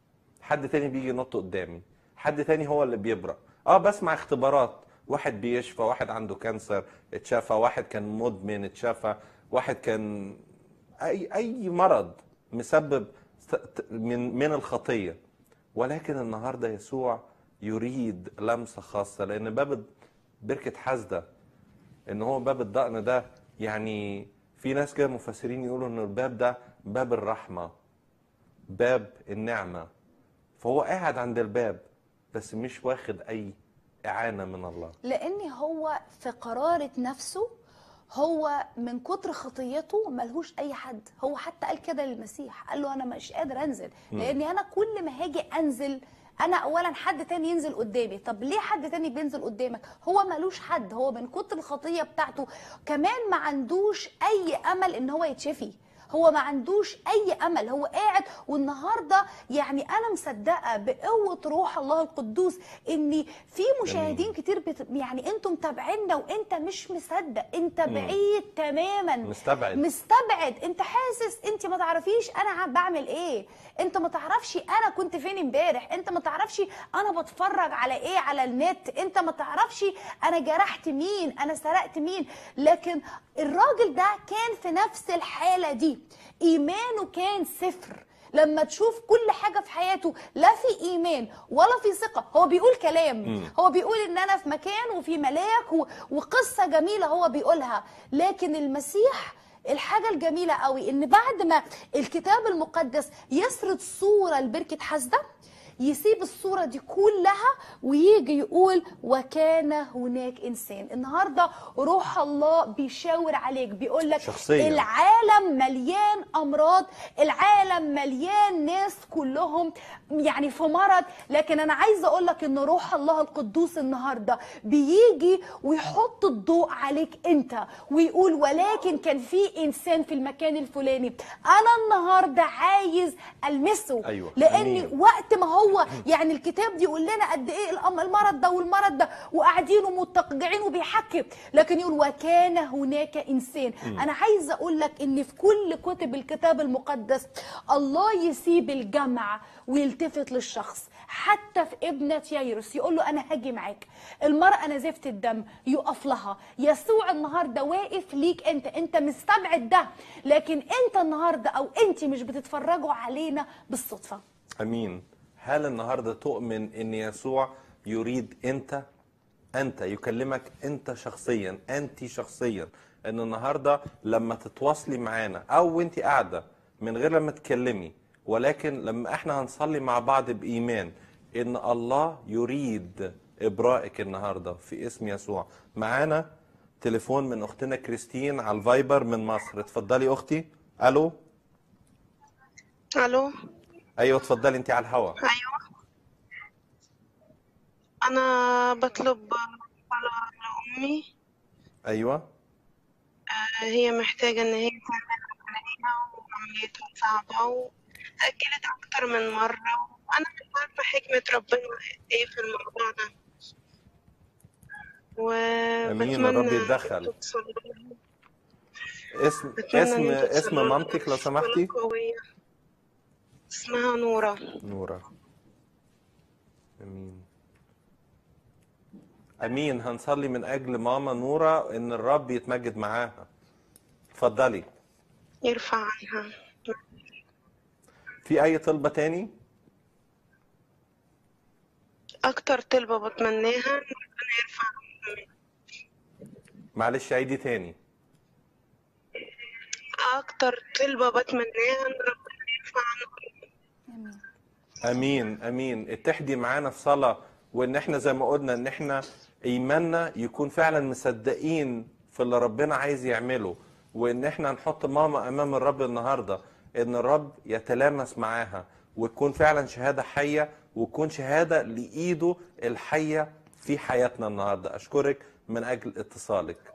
حد تاني بيجي ينط قدامي حد تاني هو اللي بيبرأ اه بسمع اختبارات واحد بيشفى واحد عنده كانسر اتشافى واحد كان مدمن اتشافى واحد كان اي اي مرض مسبب ت- ت- من من الخطيه ولكن النهارده يسوع يريد لمسه خاصه لان باب بركه حسده ان هو باب الضأن ده يعني في ناس كده مفسرين يقولوا ان الباب ده باب الرحمه باب النعمه فهو قاعد عند الباب بس مش واخد اي اعانه من الله لان هو في قرارة نفسه هو من كتر خطيته ملهوش اي حد هو حتى قال كده للمسيح قال له انا مش قادر انزل لاني انا كل ما هاجي انزل انا اولا حد تاني ينزل قدامي طب ليه حد تاني بينزل قدامك هو ملوش حد هو من كتر الخطيه بتاعته كمان ما عندوش اي امل ان هو يتشفي هو ما عندوش اي امل هو قاعد والنهارده يعني انا مصدقه بقوه روح الله القدوس ان في مشاهدين كتير بت... يعني انتم متابعينا وانت مش مصدق انت بعيد تماما مستبعد. مستبعد انت حاسس انت ما تعرفيش انا عم بعمل ايه انت ما تعرفش انا كنت فين امبارح انت ما تعرفش انا بتفرج على ايه على النت انت ما تعرفش انا جرحت مين انا سرقت مين لكن الراجل ده كان في نفس الحاله دي ايمانه كان صفر لما تشوف كل حاجه في حياته لا في ايمان ولا في ثقه هو بيقول كلام هو بيقول ان انا في مكان وفي ملاك و... وقصه جميله هو بيقولها لكن المسيح الحاجة الجميلة قوي ان بعد ما الكتاب المقدس يسرد صورة لبركة حسدة يسيب الصورة دي كلها ويجي يقول وكان هناك إنسان النهاردة روح الله بيشاور عليك بيقول لك شخصياً. العالم مليان أمراض العالم مليان ناس كلهم يعني في مرض لكن أنا عايزة أقول لك إن روح الله القدوس النهاردة بيجي ويحط الضوء عليك أنت ويقول ولكن كان في إنسان في المكان الفلاني أنا النهاردة عايز ألمسه أيوة. لأن أمين. وقت ما هو هو يعني الكتاب دي يقول لنا قد ايه الأم- المرض ده والمرض ده وقاعدين ومتقجعين وبيحكي لكن يقول وكان هناك انسان انا عايزه اقول لك ان في كل كتب الكتاب المقدس الله يسيب الجمع ويلتفت للشخص حتى في ابنة ييروس يقول له انا هاجي معاك المرأة نزفت الدم يقف لها يسوع النهارده واقف ليك انت انت مستبعد ده لكن انت النهارده او انت مش بتتفرجوا علينا بالصدفه امين هل النهارده تؤمن ان يسوع يريد انت انت يكلمك انت شخصيا انت شخصيا ان النهارده لما تتواصلي معانا او وانت قاعده من غير لما تكلمي ولكن لما احنا هنصلي مع بعض بايمان ان الله يريد ابرائك النهارده في اسم يسوع معانا تليفون من اختنا كريستين على الفايبر من مصر اتفضلي اختي الو الو ايوه اتفضلي انت على الهوا ايوه انا بطلب صلاة لامي ايوه آه، هي محتاجة ان هي تعمل عملية وعمليتها صعبة وأجلت اكتر من مرة وانا مش عارفة حكمة ربنا ايه في الموضوع ده امين وبتمنى الرب يتدخل انتوا تصلوا لها. اسم بتمنى اسم ان انتوا اسم تصلوا لها مامتك لو صلاة سمحتي قوية اسمها نورة نورة امين امين هنصلي من اجل ماما نورة ان الرب يتمجد معاها اتفضلي يرفع عنها في اي طلبة تاني اكتر طلبة بتمناها ان ربنا يرفع عنها معلش عيدي تاني اكتر طلبة بتمناها ان ربنا يرفع عنها امين امين اتحدي معانا في صلاة وان احنا زي ما قلنا ان احنا ايماننا يكون فعلا مصدقين في اللي ربنا عايز يعمله وان احنا نحط ماما امام الرب النهارده ان الرب يتلامس معاها وتكون فعلا شهاده حيه وتكون شهاده لايده الحيه في حياتنا النهارده اشكرك من اجل اتصالك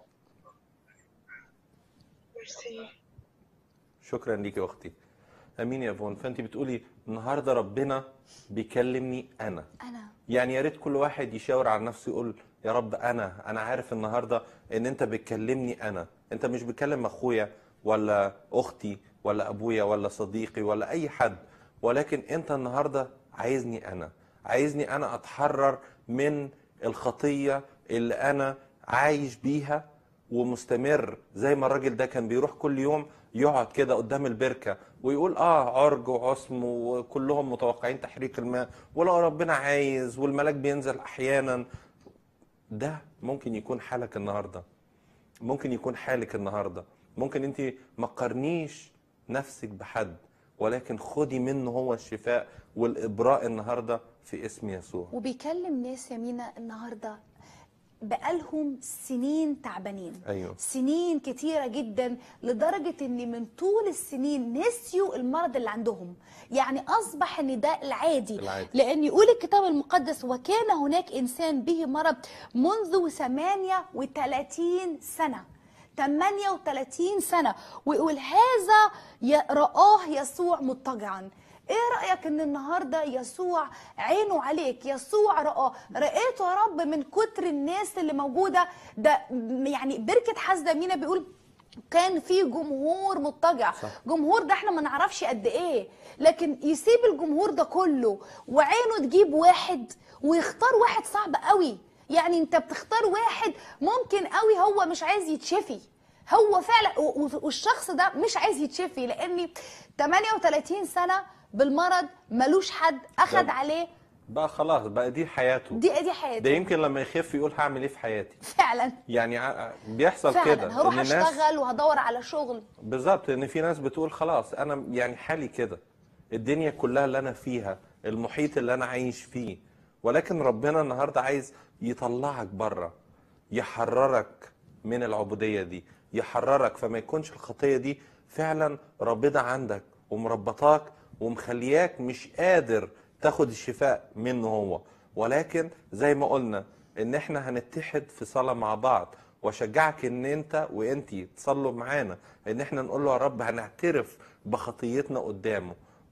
ميرسي شكرا ليك يا اختي امين يا فون فانت بتقولي النهارده ربنا بيكلمني انا انا يعني يا ريت كل واحد يشاور على نفسه يقول يا رب انا انا عارف النهارده ان انت بتكلمني انا انت مش بتكلم اخويا ولا اختي ولا ابويا ولا صديقي ولا اي حد ولكن انت النهارده عايزني انا عايزني انا اتحرر من الخطيه اللي انا عايش بيها ومستمر زي ما الراجل ده كان بيروح كل يوم يقعد كده قدام البركه ويقول اه عرج وعصم وكلهم متوقعين تحريك الماء ولو ربنا عايز والملاك بينزل احيانا ده ممكن يكون حالك النهارده ممكن يكون حالك النهارده ممكن انت ما تقارنيش نفسك بحد ولكن خدي منه هو الشفاء والابراء النهارده في اسم يسوع وبيكلم ناس يا مينا النهارده بقالهم سنين تعبانين ايوه سنين كتيرة جدا لدرجة ان من طول السنين نسيوا المرض اللي عندهم يعني اصبح ان ده العادي العادي. لان يقول الكتاب المقدس وكان هناك انسان به مرض منذ 38 سنة 38 سنة ويقول هذا ي- رآه يسوع مضطجعا ايه رأيك ان النهاردة يسوع عينه عليك يسوع رآه رأيته يا رب من كتر الناس اللي موجودة ده م- يعني بركة حسدة مينا بيقول كان في جمهور مضطجع صح. جمهور ده احنا ما نعرفش قد ايه لكن يسيب الجمهور ده كله وعينه تجيب واحد ويختار واحد صعب قوي يعني انت بتختار واحد ممكن قوي هو مش عايز يتشفي هو فعلا و- و- والشخص ده مش عايز يتشفي لان 38 سنه بالمرض ملوش حد اخد طب. عليه بقى خلاص بقى دي حياته دي دي ده حياته يمكن لما يخف يقول هعمل ايه في حياتي فعلا يعني ع- بيحصل كده فعلا هروح ان الناس اشتغل وهدور على شغل بالظبط ان في ناس بتقول خلاص انا يعني حالي كده الدنيا كلها اللي انا فيها المحيط اللي انا عايش فيه ولكن ربنا النهارده عايز يطلعك بره يحررك من العبوديه دي يحررك فما يكونش الخطيه دي فعلا رابضه عندك ومربطاك ومخلياك مش قادر تاخد الشفاء منه هو ولكن زي ما قلنا ان احنا هنتحد في صلاه مع بعض واشجعك ان انت وانتي تصلوا معانا ان احنا نقول له يا رب هنعترف بخطيتنا قدامه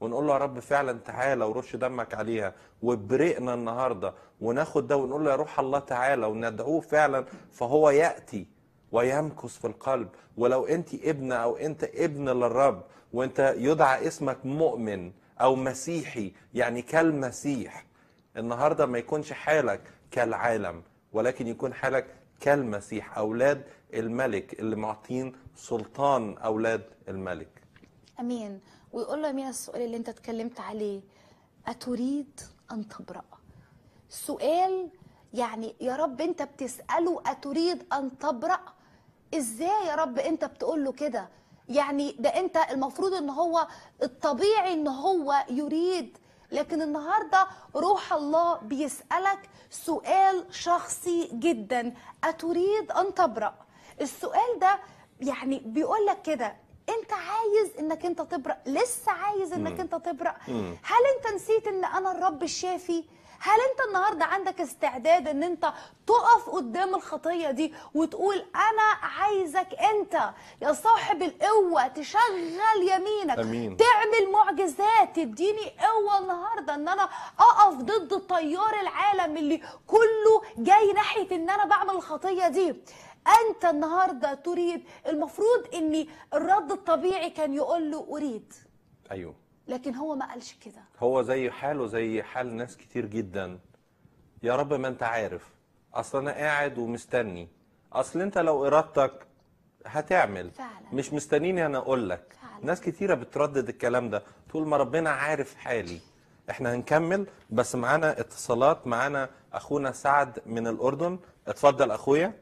ونقول له يا رب فعلا تعالى ورش دمك عليها وبرئنا النهارده وناخد ده ونقول له يا روح الله تعالى وندعوه فعلا فهو ياتي ويمكث في القلب ولو انت ابن او انت ابن للرب وانت يدعى اسمك مؤمن او مسيحي يعني كالمسيح النهارده ما يكونش حالك كالعالم ولكن يكون حالك كالمسيح اولاد الملك اللي معطين سلطان اولاد الملك امين ويقول له يا مينا السؤال اللي انت اتكلمت عليه اتريد ان تبرأ سؤال يعني يا رب انت بتسأله اتريد ان تبرأ ازاي يا رب انت بتقول له كده يعني ده انت المفروض ان هو الطبيعي ان هو يريد لكن النهارده روح الله بيسألك سؤال شخصي جدا اتريد ان تبرأ السؤال ده يعني بيقول لك كده انت عايز انك انت تبرأ لسه عايز انك انت تبرأ هل انت نسيت ان انا الرب الشافي هل انت النهارده عندك استعداد ان انت تقف قدام الخطيه دي وتقول انا عايزك انت يا صاحب القوه تشغل يمينك أمين. تعمل معجزات تديني قوه النهارده ان انا اقف ضد تيار العالم اللي كله جاي ناحيه ان انا بعمل الخطيه دي انت النهارده تريد المفروض ان الرد الطبيعي كان يقول له اريد ايوه لكن هو ما قالش كده هو زي حاله زي حال ناس كتير جدا يا رب ما انت عارف اصل انا قاعد ومستني اصل انت لو ارادتك هتعمل فعلا. مش مستنيني انا اقول لك فعلا. ناس كتيره بتردد الكلام ده طول ما ربنا عارف حالي احنا هنكمل بس معانا اتصالات معانا اخونا سعد من الاردن اتفضل اخويا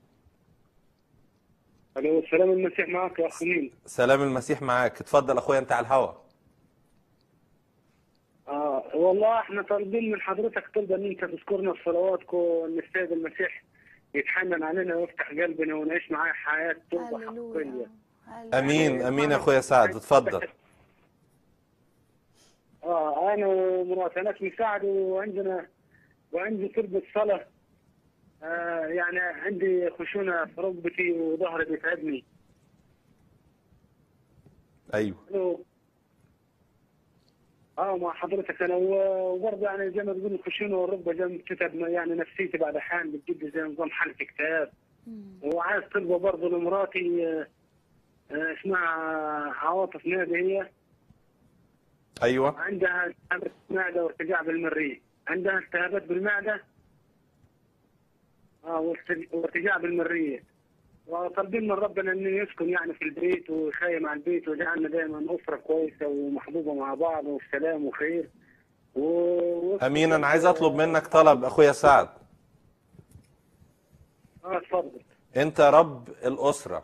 الو السلام المسيح معك يا اخ مين سلام المسيح معاك اتفضل اخويا انت على الهوا اه والله احنا طالبين من حضرتك طلب ان انت تذكرنا في صلواتكم ان السيد المسيح يتحنن علينا ويفتح قلبنا ونعيش معاه حياه توبه حقيقيه هللويا امين امين يا اخويا سعد اتفضل اه انا ومراتي انا اسمي سعد وعندنا وعندي تربة صلاة آه يعني عندي خشونة في ركبتي وظهري بيتعبني ايوه الو اه مع حضرتك انا و- وبرضه يعني زي ما تقول الخشونه والركبه زي ما بتتعب يعني نفسيتي بعد احيان بتجد زي نظام حاله اكتئاب وعايز طلبه برضه لمراتي آه، آه، اسمها عواطف نادي هي ايوه عندها التهابات معده وارتجاع بالمريء عندها التهابات بالمعده اه وارت- وارتجاع بالمريء وطالبين من ربنا انه يسكن يعني في البيت ويخيم على البيت ويجعلنا دائما اسره كويسه ومحبوبه مع بعض وفي سلام وخير و... امين انا عايز اطلب منك طلب اخويا سعد اه اتفضل انت رب الاسره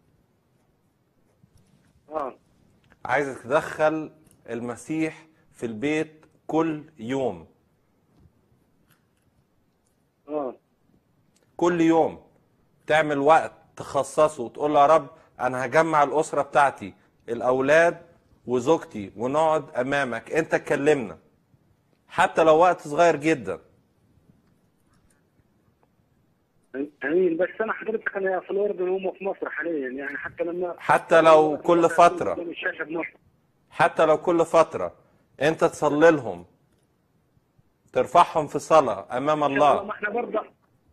اه عايزك تدخل المسيح في البيت كل يوم اه كل يوم تعمل وقت تخصصه وتقول له يا رب انا هجمع الاسره بتاعتي الاولاد وزوجتي ونقعد امامك انت تكلمنا حتى لو وقت صغير جدا امين بس انا حضرتك انا في الاردن وهم في مصر حاليا يعني حتى لما حتى لو كل فترة. قدام الشاشه بمصر حتى لو كل فتره انت تصلي لهم ترفعهم في صلاه امام ما الله احنا برضه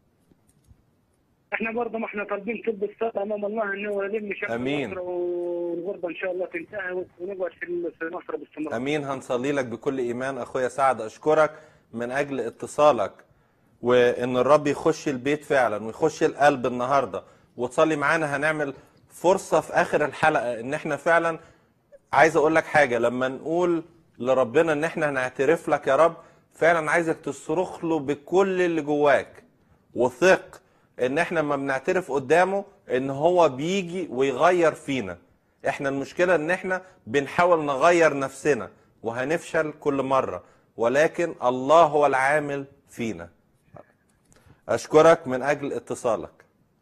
احنا برضه ما احنا طالبين طب الصلاه امام الله انه يلم شعب أمين. مصر والغربه ان شاء الله تنتهي ونقعد في في مصر باستمرار امين هنصلي لك بكل ايمان اخويا سعد اشكرك من اجل اتصالك وان الرب يخش البيت فعلا ويخش القلب النهارده وتصلي معانا هنعمل فرصه في اخر الحلقه ان احنا فعلا عايز اقول لك حاجه لما نقول لربنا ان احنا هنعترف لك يا رب فعلا عايزك تصرخ له بكل اللي جواك وثق ان احنا لما بنعترف قدامه ان هو بيجي ويغير فينا احنا المشكله ان احنا بنحاول نغير نفسنا وهنفشل كل مره ولكن الله هو العامل فينا اشكرك من اجل اتصالك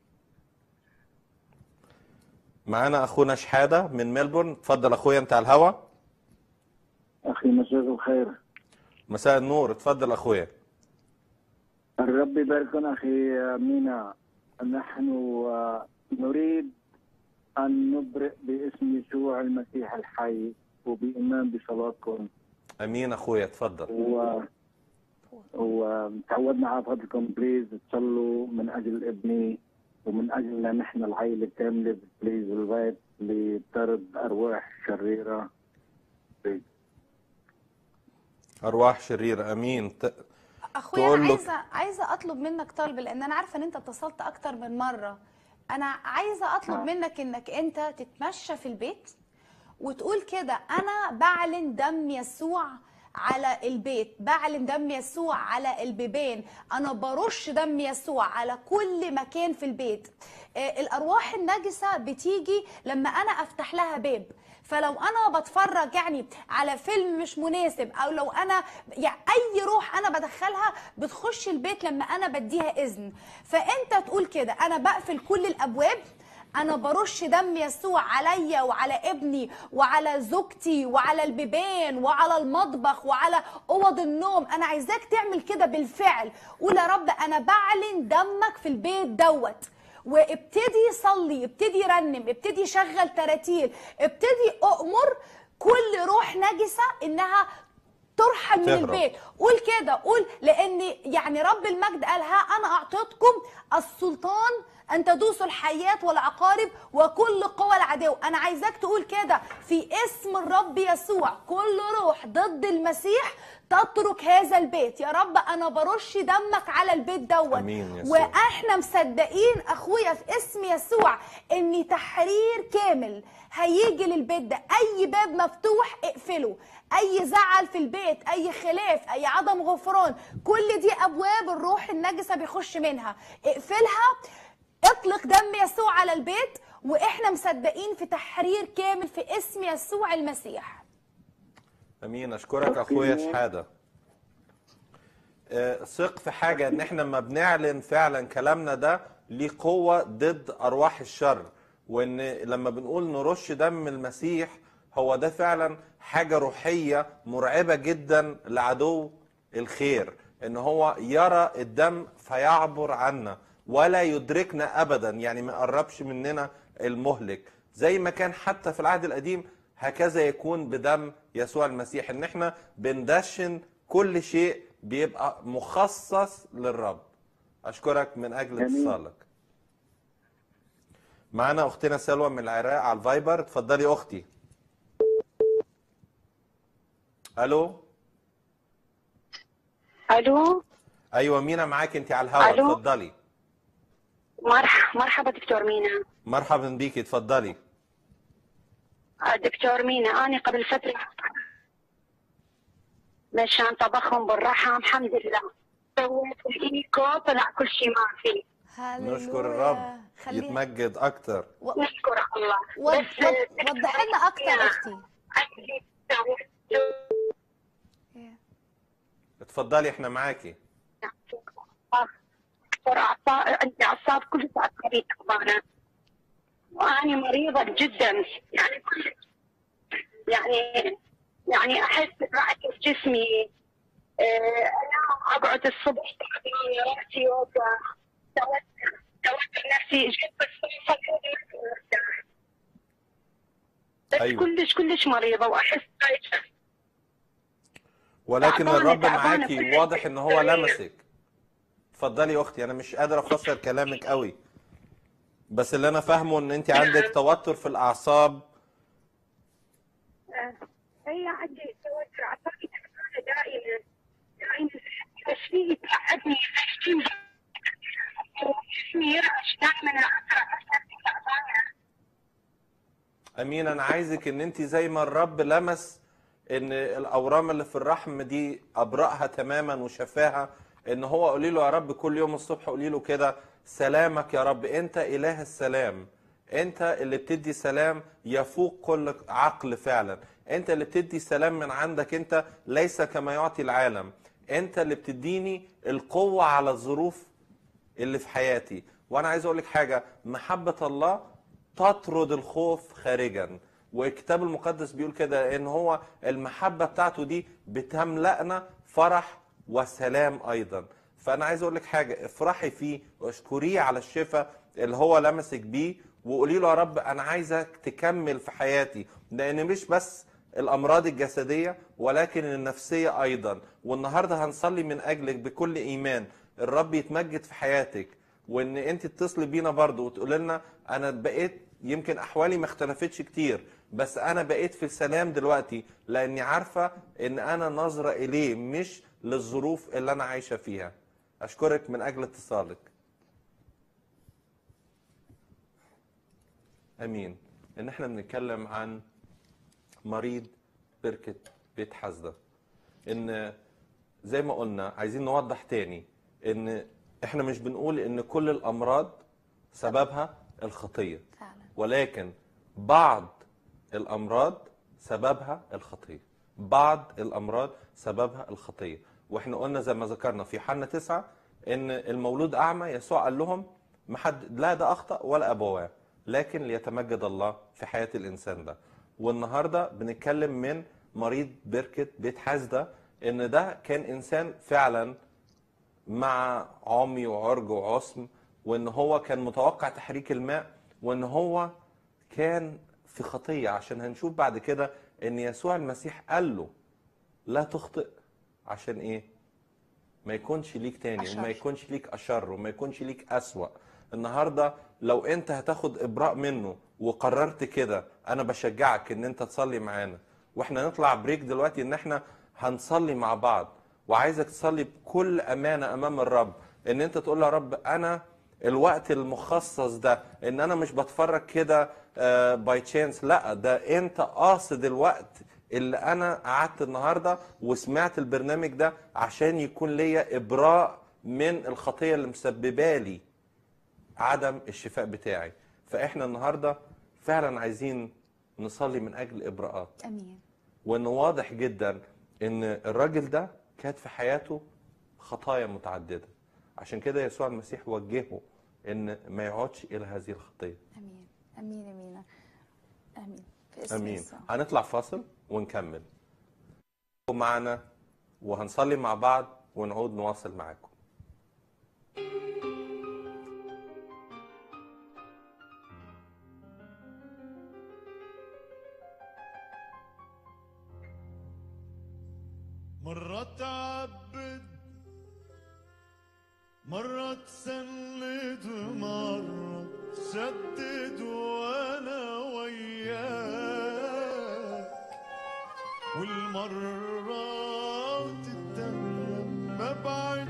معانا اخونا شحاده من ملبورن اتفضل اخويا انت على الهوا أخي مساء الخير مساء النور اتفضل اخويا الرب يباركنا أخي مينا نحن آه، نريد أن نبرئ باسم يسوع المسيح الحي وبإيمان بصلاتكم امين اخويا اتفضل و وتعودنا على فضلكم بليز تصلوا من اجل ابني ومن اجلنا نحن العائله كامله بليز البيت لطرد ارواح شريره بليز. ارواح شريره امين ت... اخويا تقول انا له- عايزه عايزه اطلب منك طلب لان انا عارفه ان انت اتصلت اكتر من مره انا عايزه اطلب نعم. منك انك انت تتمشى في البيت وتقول كده انا بعلن دم يسوع على البيت بعلن دم يسوع على البيبان انا برش دم يسوع على كل مكان في البيت آه، الارواح النجسه بتيجي لما انا افتح لها باب فلو انا بتفرج يعني على فيلم مش مناسب او لو انا يعني اي روح انا بدخلها بتخش البيت لما انا بديها اذن فانت تقول كده انا بقفل كل الابواب انا برش دم يسوع عليا وعلى ابني وعلى زوجتي وعلى البيبان وعلى المطبخ وعلى اوض النوم انا عايزاك تعمل كده بالفعل قول يا رب انا بعلن دمك في البيت دوت وابتدي صلي ابتدي رنم ابتدي شغل تراتيل ابتدي اؤمر كل روح نجسه انها ترحل من تهرب. البيت قول كده قول لان يعني رب المجد قال ها انا اعطيتكم السلطان ان تدوسوا الحيات والعقارب وكل قوى العدو انا عايزاك تقول كده في اسم الرب يسوع كل روح ضد المسيح تترك هذا البيت يا رب انا برش دمك على البيت دوت آمين يسوع. واحنا مصدقين اخويا في اسم يسوع ان تحرير كامل هيجي للبيت ده اي باب مفتوح اقفله اي زعل في البيت اي خلاف اي عدم غفران كل دي ابواب الروح النجسه بيخش منها اقفلها اطلق دم يسوع على البيت واحنا مصدقين في تحرير كامل في اسم يسوع المسيح امين اشكرك اخويا شحاده آه، ثق في حاجه ان احنا لما بنعلن فعلا كلامنا ده ليه قوه ضد ارواح الشر وان لما بنقول نرش دم المسيح هو ده فعلا حاجه روحيه مرعبه جدا لعدو الخير ان هو يرى الدم فيعبر عنا ولا يدركنا ابدا يعني ما يقربش مننا المهلك زي ما كان حتى في العهد القديم هكذا يكون بدم يسوع المسيح ان احنا بندشن كل شيء بيبقى مخصص للرب اشكرك من اجل جميل. اتصالك معانا اختنا سلوى من العراق على الفايبر اتفضلي اختي الو الو ايوه مينا معاك انت على الهواء ألو. اتفضلي مرح مرحبا دكتور مينا مرحبا بيكي اتفضلي آه، دكتور مينا انا قبل فتره مشان طبخهم بالرحم الحمد لله سويت الايكو طلع كل شيء ما في نشكر الرب خليها يتمجد اكتر و- نشكر الله وض- بس وض- وضح لنا اكتر اختي اتفضلي احنا معاكي دكتور اعصاب عندي اعصاب كل ساعه تبي تعبانه وانا مريضه جدا يعني كل يعني يعني احس برعشه في جسمي آه، انام اقعد الصبح تعبانه راسي يوجع توتر توتر نفسي جيت بالصيف مرتاح بس أيوة. كلش كلش مريضه واحس خايفه ولكن تعبانة- الرب تعبانة معاكي كل واضح ان هو شيء. لمسك اتفضلي يا اختي انا مش قادر افسر كلامك قوي بس اللي انا فاهمه ان انت عندك توتر في الاعصاب هي عندي توتر اعصابي تعبانه دائما دائما بس في تعبني جسمي يرعش دائما اقرا نفسي تعبانه امين انا عايزك ان انت زي ما الرب لمس ان الاورام اللي في الرحم دي ابرأها تماما وشفاها ان هو قولي له يا رب كل يوم الصبح قولي له كده سلامك يا رب انت اله السلام انت اللي بتدي سلام يفوق كل عقل فعلا انت اللي بتدي سلام من عندك انت ليس كما يعطي العالم انت اللي بتديني القوة على الظروف اللي في حياتي وانا عايز اقول لك حاجه محبه الله تطرد الخوف خارجا والكتاب المقدس بيقول كده ان هو المحبه بتاعته دي بتملأنا فرح وسلام ايضا فانا عايز اقول لك حاجه افرحي فيه واشكريه على الشفاء اللي هو لمسك بيه وقولي له يا رب انا عايزك تكمل في حياتي لان مش بس الامراض الجسديه ولكن النفسيه ايضا والنهارده هنصلي من اجلك بكل ايمان الرب يتمجد في حياتك وان انت تتصلي بينا برضو وتقول لنا انا بقيت يمكن احوالي ما اختلفتش كتير بس انا بقيت في سلام دلوقتي لاني عارفه ان انا ناظره اليه مش للظروف اللي انا عايشه فيها اشكرك من اجل اتصالك امين ان احنا بنتكلم عن مريض بركه بيت حزده ان زي ما قلنا عايزين نوضح تاني ان احنا مش بنقول ان كل الامراض سببها الخطيه فعلا ولكن بعض الامراض سببها الخطيه بعض الامراض سببها الخطيه واحنا قلنا زي ما ذكرنا في حنا تسعة ان المولود اعمى يسوع قال لهم ما حد لا ده اخطا ولا ابواه لكن ليتمجد الله في حياه الانسان ده والنهارده بنتكلم من مريض بركه بيت حاسده ان ده كان انسان فعلا مع عمي وعرج وعصم وان هو كان متوقع تحريك الماء وان هو كان في خطيه عشان هنشوف بعد كده ان يسوع المسيح قال له لا تخطئ عشان ايه ما يكونش ليك تاني أشر. وما يكونش ليك اشر وما يكونش ليك اسوأ النهارده لو انت هتاخد ابراء منه وقررت كده انا بشجعك ان انت تصلي معانا واحنا نطلع بريك دلوقتي ان احنا هنصلي مع بعض وعايزك تصلي بكل امانه امام الرب ان انت تقول له يا رب انا الوقت المخصص ده ان انا مش بتفرج كده باي تشانس لا ده انت قاصد الوقت اللي انا قعدت النهارده وسمعت البرنامج ده عشان يكون ليا ابراء من الخطيه اللي مسببه لي عدم الشفاء بتاعي فاحنا النهارده فعلا عايزين نصلي من اجل ابراءات امين وانه واضح جدا ان الراجل ده كانت في حياته خطايا متعدده عشان كده يسوع المسيح وجهه ان ما يقعدش الى هذه الخطيه امين امين امين امين في اسم امين يسوع. هنطلع فاصل ونكمل معنا وهنصلي مع بعض ونعود نواصل معاكم مرة تعبد مرة تسند مرة تشدد وانا وياك والمرات التانية ما بعد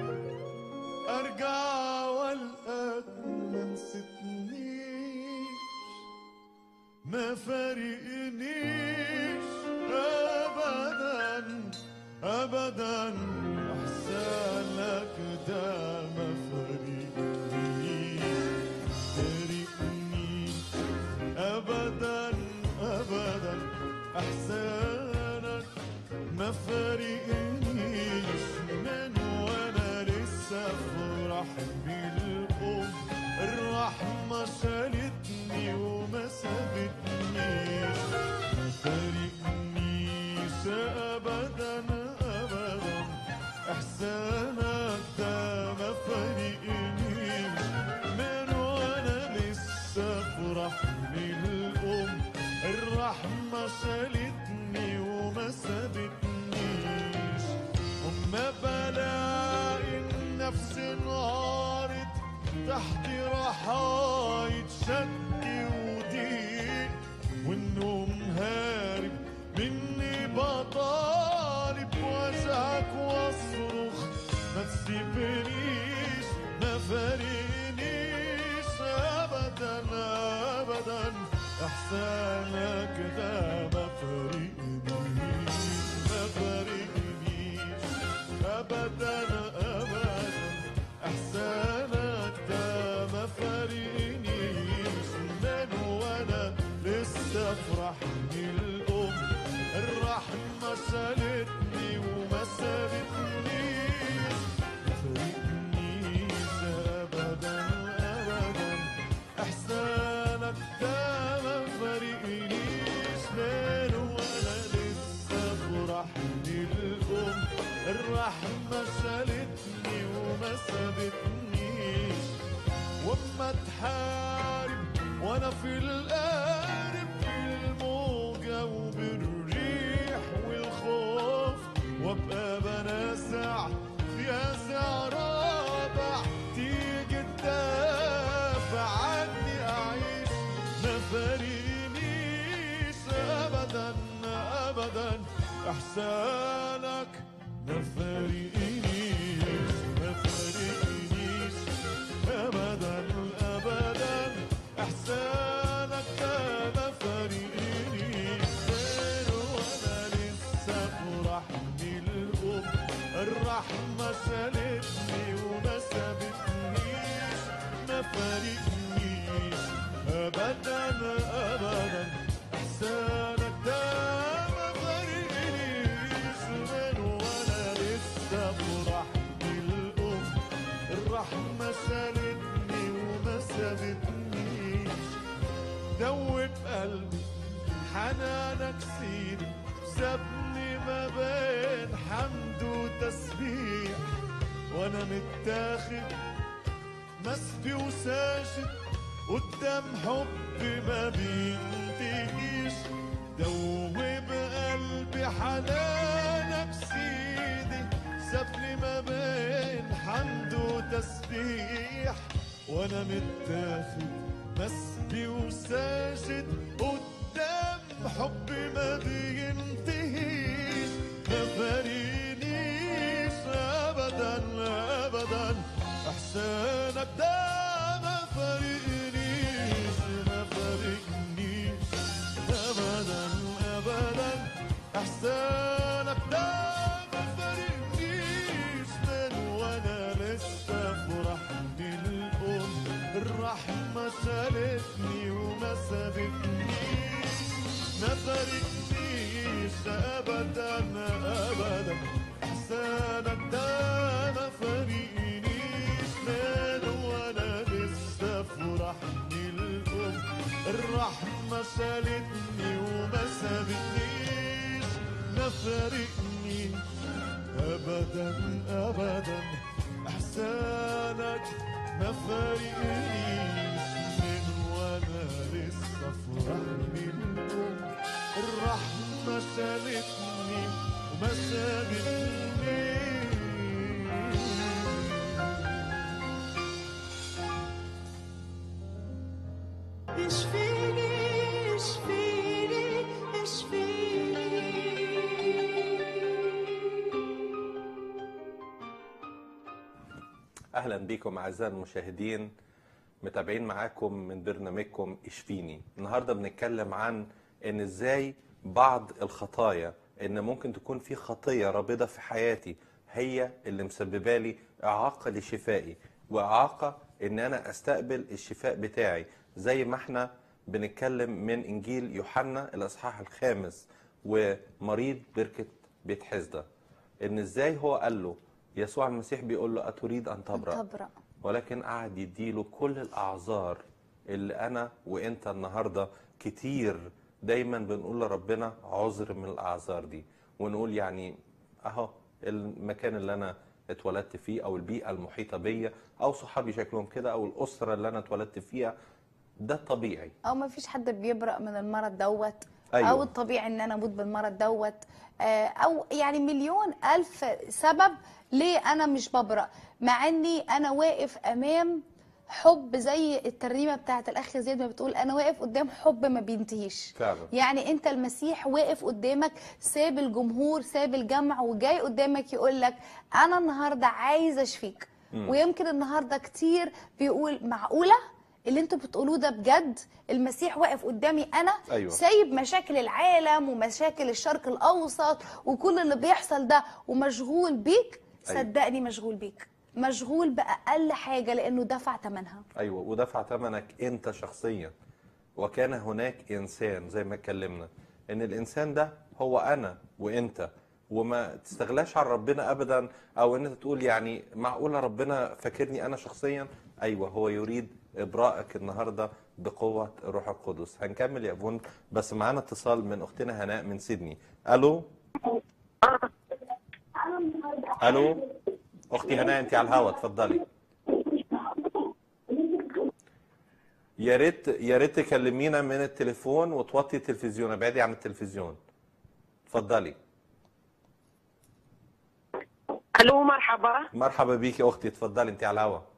ارجع والقاك ما نسيتنيش ما فارقنيش ابدا ابدا احسانك ده ما فارقنيش فارقنيش ابدا ابدا احسانك ما فارقنيش من وانا لسه في رحم الام الرحمه شالتني وما سابتنيش ما فارقنيش ابدا ابدا احسانك ده ما فارقنيش من وانا لسه في رحم الام الرحمه شالتني وما سابتنيش وما بلاقي النفس انهارت تحت رحاية شك وضيق والنوم هارب مني بطالب وجهك واصرخ ما تسيبنيش ما فارقنيش ابدا ابدا احسانك ده ما فارقنيش ما فارقنيش ابدا ابدا احسانك ده ما فارقنيش من وانا لسه فرحني الام الرحمه شالتني وما سابتنيش ما فارقنيش ابدا ابدا احسانك ده ما فارقنيش من وانا لسه فرحني الام الرحمه شالتني وما سابتنيش واما تحارب وانا في القارب في الموجة وبالريح احسانك ما فارقنيش ما فارقنيش ابدا ابدا احسانك ده ما فارقنيش غير وانا لسه فرحني الام الرحمه شالتني وما سابتنيش ما فارقنيش ابدا ابدا احسانك ده ما فارقنيش من وانا لسه فرحني الام الرحمه شالتني وما سابتنيش دوب قلبي حنانك سيدي سابني ما بين حمد وتسبيح وانا متاخد مسبي وساجد قدام حب ما بينتهيش دوب قلبي حنانك سيدي سابني ما بين حمد وتسبيح وانا متاخد مسبي وساجد قدام حب ما بينتهيش ما فارقنيش ابدا ابدا احسانك ده ما فارقنيش ما فارقنيش ابدا ابدا احسانك ده ما فارقنيش من وانا لسه فرحني الام الرحمه شالتني وما سابتنيش ما فارقنيش ابدا ابدا احسانك ده ما فارقنيش من وانا لسه فرحني الام الرحمه شالتني وما سابتنيش ما فارقنيش ابدا ابدا احسانك ما فارقنيش من وانا لسه فرحني الام الرحمه شالتني وما سابتنيش اشفيني اشفيني اشفيني اهلا بكم اعزائي المشاهدين متابعين معاكم من برنامجكم اشفيني النهارده بنتكلم عن ان ازاي بعض الخطايا ان ممكن تكون في خطيه رابضه في حياتي هي اللي مسببه لي اعاقه لشفائي واعاقه ان انا استقبل الشفاء بتاعي زي ما احنا بنتكلم من انجيل يوحنا الاصحاح الخامس ومريض بركه بيت حزده ان ازاي هو قال له يسوع المسيح بيقول له اتريد ان تبرأ تبرأ ولكن قعد يديله كل الاعذار اللي انا وانت النهارده كتير دايما بنقول لربنا عذر من الاعذار دي ونقول يعني اهو المكان اللي انا اتولدت فيه او البيئه المحيطه بيا او صحابي شكلهم كده او الاسره اللي انا اتولدت فيها ده طبيعي او ما فيش حد بيبرأ من المرض دوت أيوة. او الطبيعي ان انا اموت بالمرض دوت آه، او يعني مليون الف سبب ليه انا مش ببرأ مع اني انا واقف امام حب زي الترنيمه بتاعت الاخ زيد ما بتقول انا واقف قدام حب ما بينتهيش فعلا يعني انت المسيح واقف قدامك ساب الجمهور ساب الجمع وجاي قدامك يقول لك انا النهارده عايز اشفيك مم. ويمكن النهارده كتير بيقول معقوله اللي انتوا بتقولوه ده بجد المسيح واقف قدامي انا أيوة. سايب مشاكل العالم ومشاكل الشرق الاوسط وكل اللي بيحصل ده ومشغول بيك أيوة. صدقني مشغول بيك مشغول باقل حاجه لانه دفع ثمنها ايوه ودفع ثمنك انت شخصيا وكان هناك انسان زي ما اتكلمنا ان الانسان ده هو انا وانت وما تستغلاش على ربنا ابدا او ان انت تقول يعني معقوله ربنا فاكرني انا شخصيا ايوه هو يريد ابراءك النهارده بقوه الروح القدس هنكمل يا ابون بس معانا اتصال من اختنا هناء من سيدني الو الو اختي هناء انت على الهوا اتفضلي يا ريت يا ريت تكلمينا من التليفون وتوطي التلفزيون ابعدي عن التلفزيون اتفضلي الو مرحبا مرحبا بيكي اختي اتفضلي انت على الهوا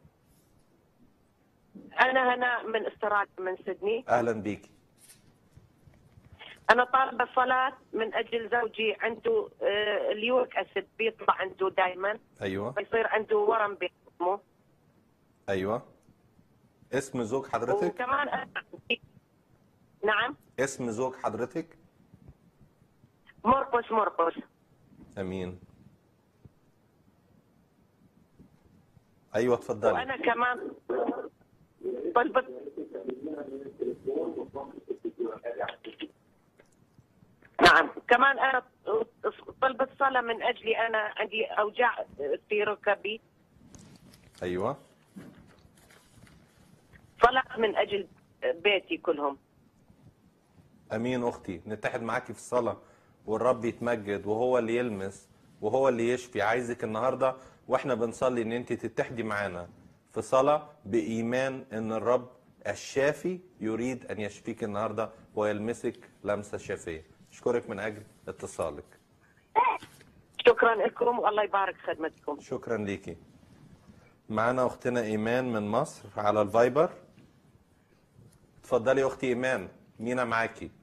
انا هنا من استراليا من سيدني اهلا بيكي انا طالبه صلاه من اجل زوجي عنده آه، اليوريك اسيد بيطلع عنده دائما ايوه بيصير عنده ورم بجسمه ايوه اسم زوج حضرتك وكمان أنا عندي- نعم اسم زوج حضرتك مرقس مرقس امين ايوه اتفضلي وانا كمان طلبت نعم كمان انا طلبت صلاه من اجلي انا عندي اوجاع في ركبي ايوه صلاه من اجل بيتي كلهم امين اختي نتحد معاكي في الصلاه والرب يتمجد وهو اللي يلمس وهو اللي يشفي عايزك النهارده واحنا بنصلي ان انت تتحدي معانا في صلاه بايمان ان الرب الشافي يريد ان يشفيك النهارده ويلمسك لمسه شافيه اشكرك من اجل اتصالك شكرا لكم والله يبارك خدمتكم شكرا ليكي معانا اختنا ايمان من مصر على الفايبر اتفضلي يا اختي ايمان مينا معاكي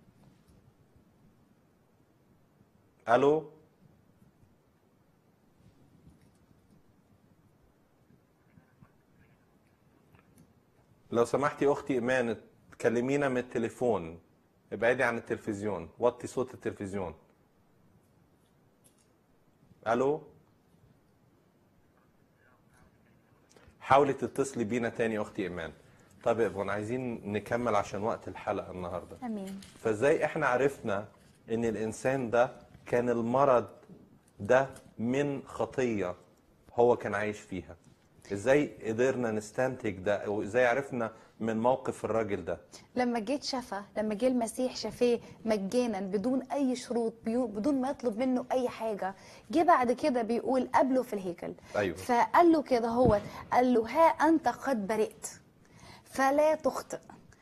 الو لو سمحتي اختي ايمان تكلمينا من التليفون ابعدي عن التلفزيون وطي صوت التلفزيون الو حاولي تتصلي بينا تاني يا اختي ايمان طب يا ابن عايزين نكمل عشان وقت الحلقه النهارده امين فازاي احنا عرفنا ان الانسان ده كان المرض ده من خطيه هو كان عايش فيها ازاي قدرنا نستنتج ده او ازاي عرفنا من موقف الراجل ده لما جيت شفى لما جه المسيح شفاه مجانا بدون اي شروط بيو- بدون ما يطلب منه اي حاجه جه بعد كده بيقول قابله في الهيكل ايوه فقال له كده هو قال له ها انت قد برئت فلا تخطئ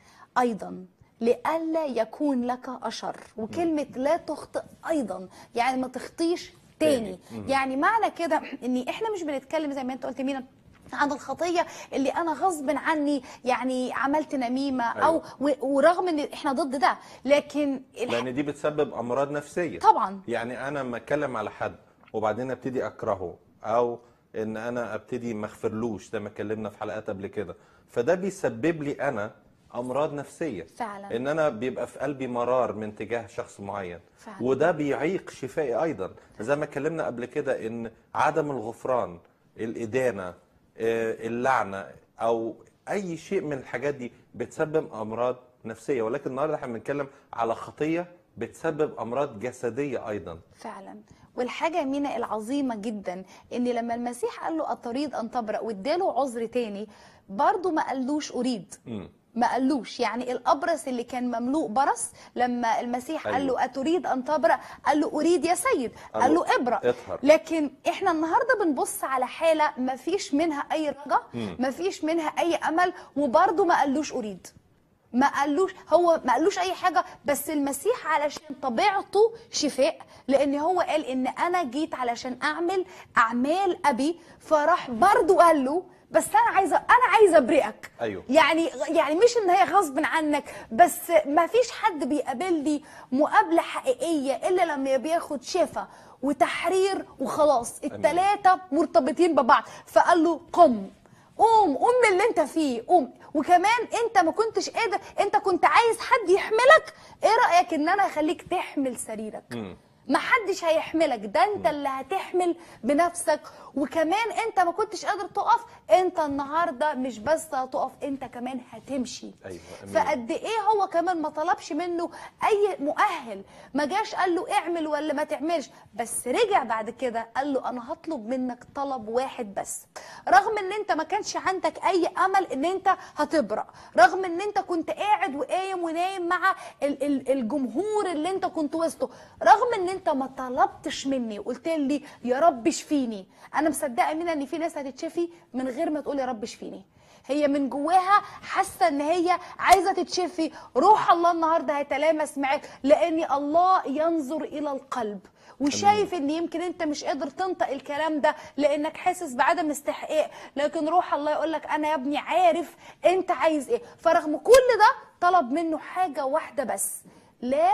ايضا لئلا يكون لك اشر وكلمه لا تخطئ ايضا يعني ما تخطيش تاني تاني. مم. يعني معنى كده ان احنا مش بنتكلم زي ما انت قلت مينا عن الخطيه اللي انا غصب عني يعني عملت نميمه او و- ورغم ان احنا ضد ده لكن الح- لان دي بتسبب امراض نفسيه طبعا. يعني انا لما اتكلم على حد وبعدين ابتدي اكرهه او ان انا ابتدي ما اغفرلوش زي ما اتكلمنا في حلقات قبل كده فده بيسبب لي انا امراض نفسيه فعلا ان انا بيبقى في قلبي مرار من تجاه شخص معين فعلا. وده بيعيق شفائي ايضا زي ما اتكلمنا قبل كده ان عدم الغفران الادانه آه، اللعنه او اي شيء من الحاجات دي بتسبب امراض نفسيه ولكن النهارده احنا بنتكلم على خطيه بتسبب امراض جسديه ايضا فعلا والحاجة مينا العظيمة جدا ان لما المسيح قال له اتريد ان تبرأ واداله عذر تاني برضه ما قالوش اريد مم. ما قالوش يعني الابرص اللي كان مملوء برص لما المسيح قال أيوة. له اتريد ان تبرأ قال له اريد يا سيد قال له ابرأ اطهر. لكن احنا النهارده بنبص على حالة ما فيش منها اي رجا مم. ما فيش منها اي امل وبرضه ما قالوش اريد ما قالوش هو ما قالوش اي حاجه بس المسيح علشان طبيعته شفاء لان هو قال ان انا جيت علشان اعمل اعمال ابي فراح برضه قال له بس انا عايزه انا عايزه ابرئك ايوه يعني يعني مش ان هي غصب عنك بس ما فيش حد بيقابلني مقابله حقيقيه الا لما بياخد شفا وتحرير وخلاص التلاتة مرتبطين ببعض فقال له قم قوم قوم من اللي انت فيه قوم وكمان انت ما كنتش قادر انت كنت عايز حد يحملك ايه رايك ان انا اخليك تحمل سريرك مم. ما حدش هيحملك ده انت اللي هتحمل بنفسك وكمان انت ما كنتش قادر تقف انت النهارده مش بس هتقف انت كمان هتمشي ايوه أمين. فقد ايه هو كمان ما طلبش منه اي مؤهل ما جاش قال له اعمل ولا ما تعملش بس رجع بعد كده قال له انا هطلب منك طلب واحد بس رغم ان انت ما كانش عندك اي امل ان انت هتبرأ رغم ان انت كنت قاعد وقايم ونايم مع ال- ال- الجمهور اللي انت كنت وسطه رغم ان انت ما طلبتش مني وقلت لي يا رب اشفيني انا مصدقه مين ان في ناس هتتشفي من غير ما تقول يا رب اشفيني هي من جواها حاسه ان هي عايزه تتشفي روح الله النهارده هيتلامس معاك لان الله ينظر الى القلب وشايف ان يمكن انت مش قادر تنطق الكلام ده لانك حاسس بعدم استحقاق لكن روح الله يقول لك انا يا ابني عارف انت عايز ايه فرغم كل ده طلب منه حاجه واحده بس لا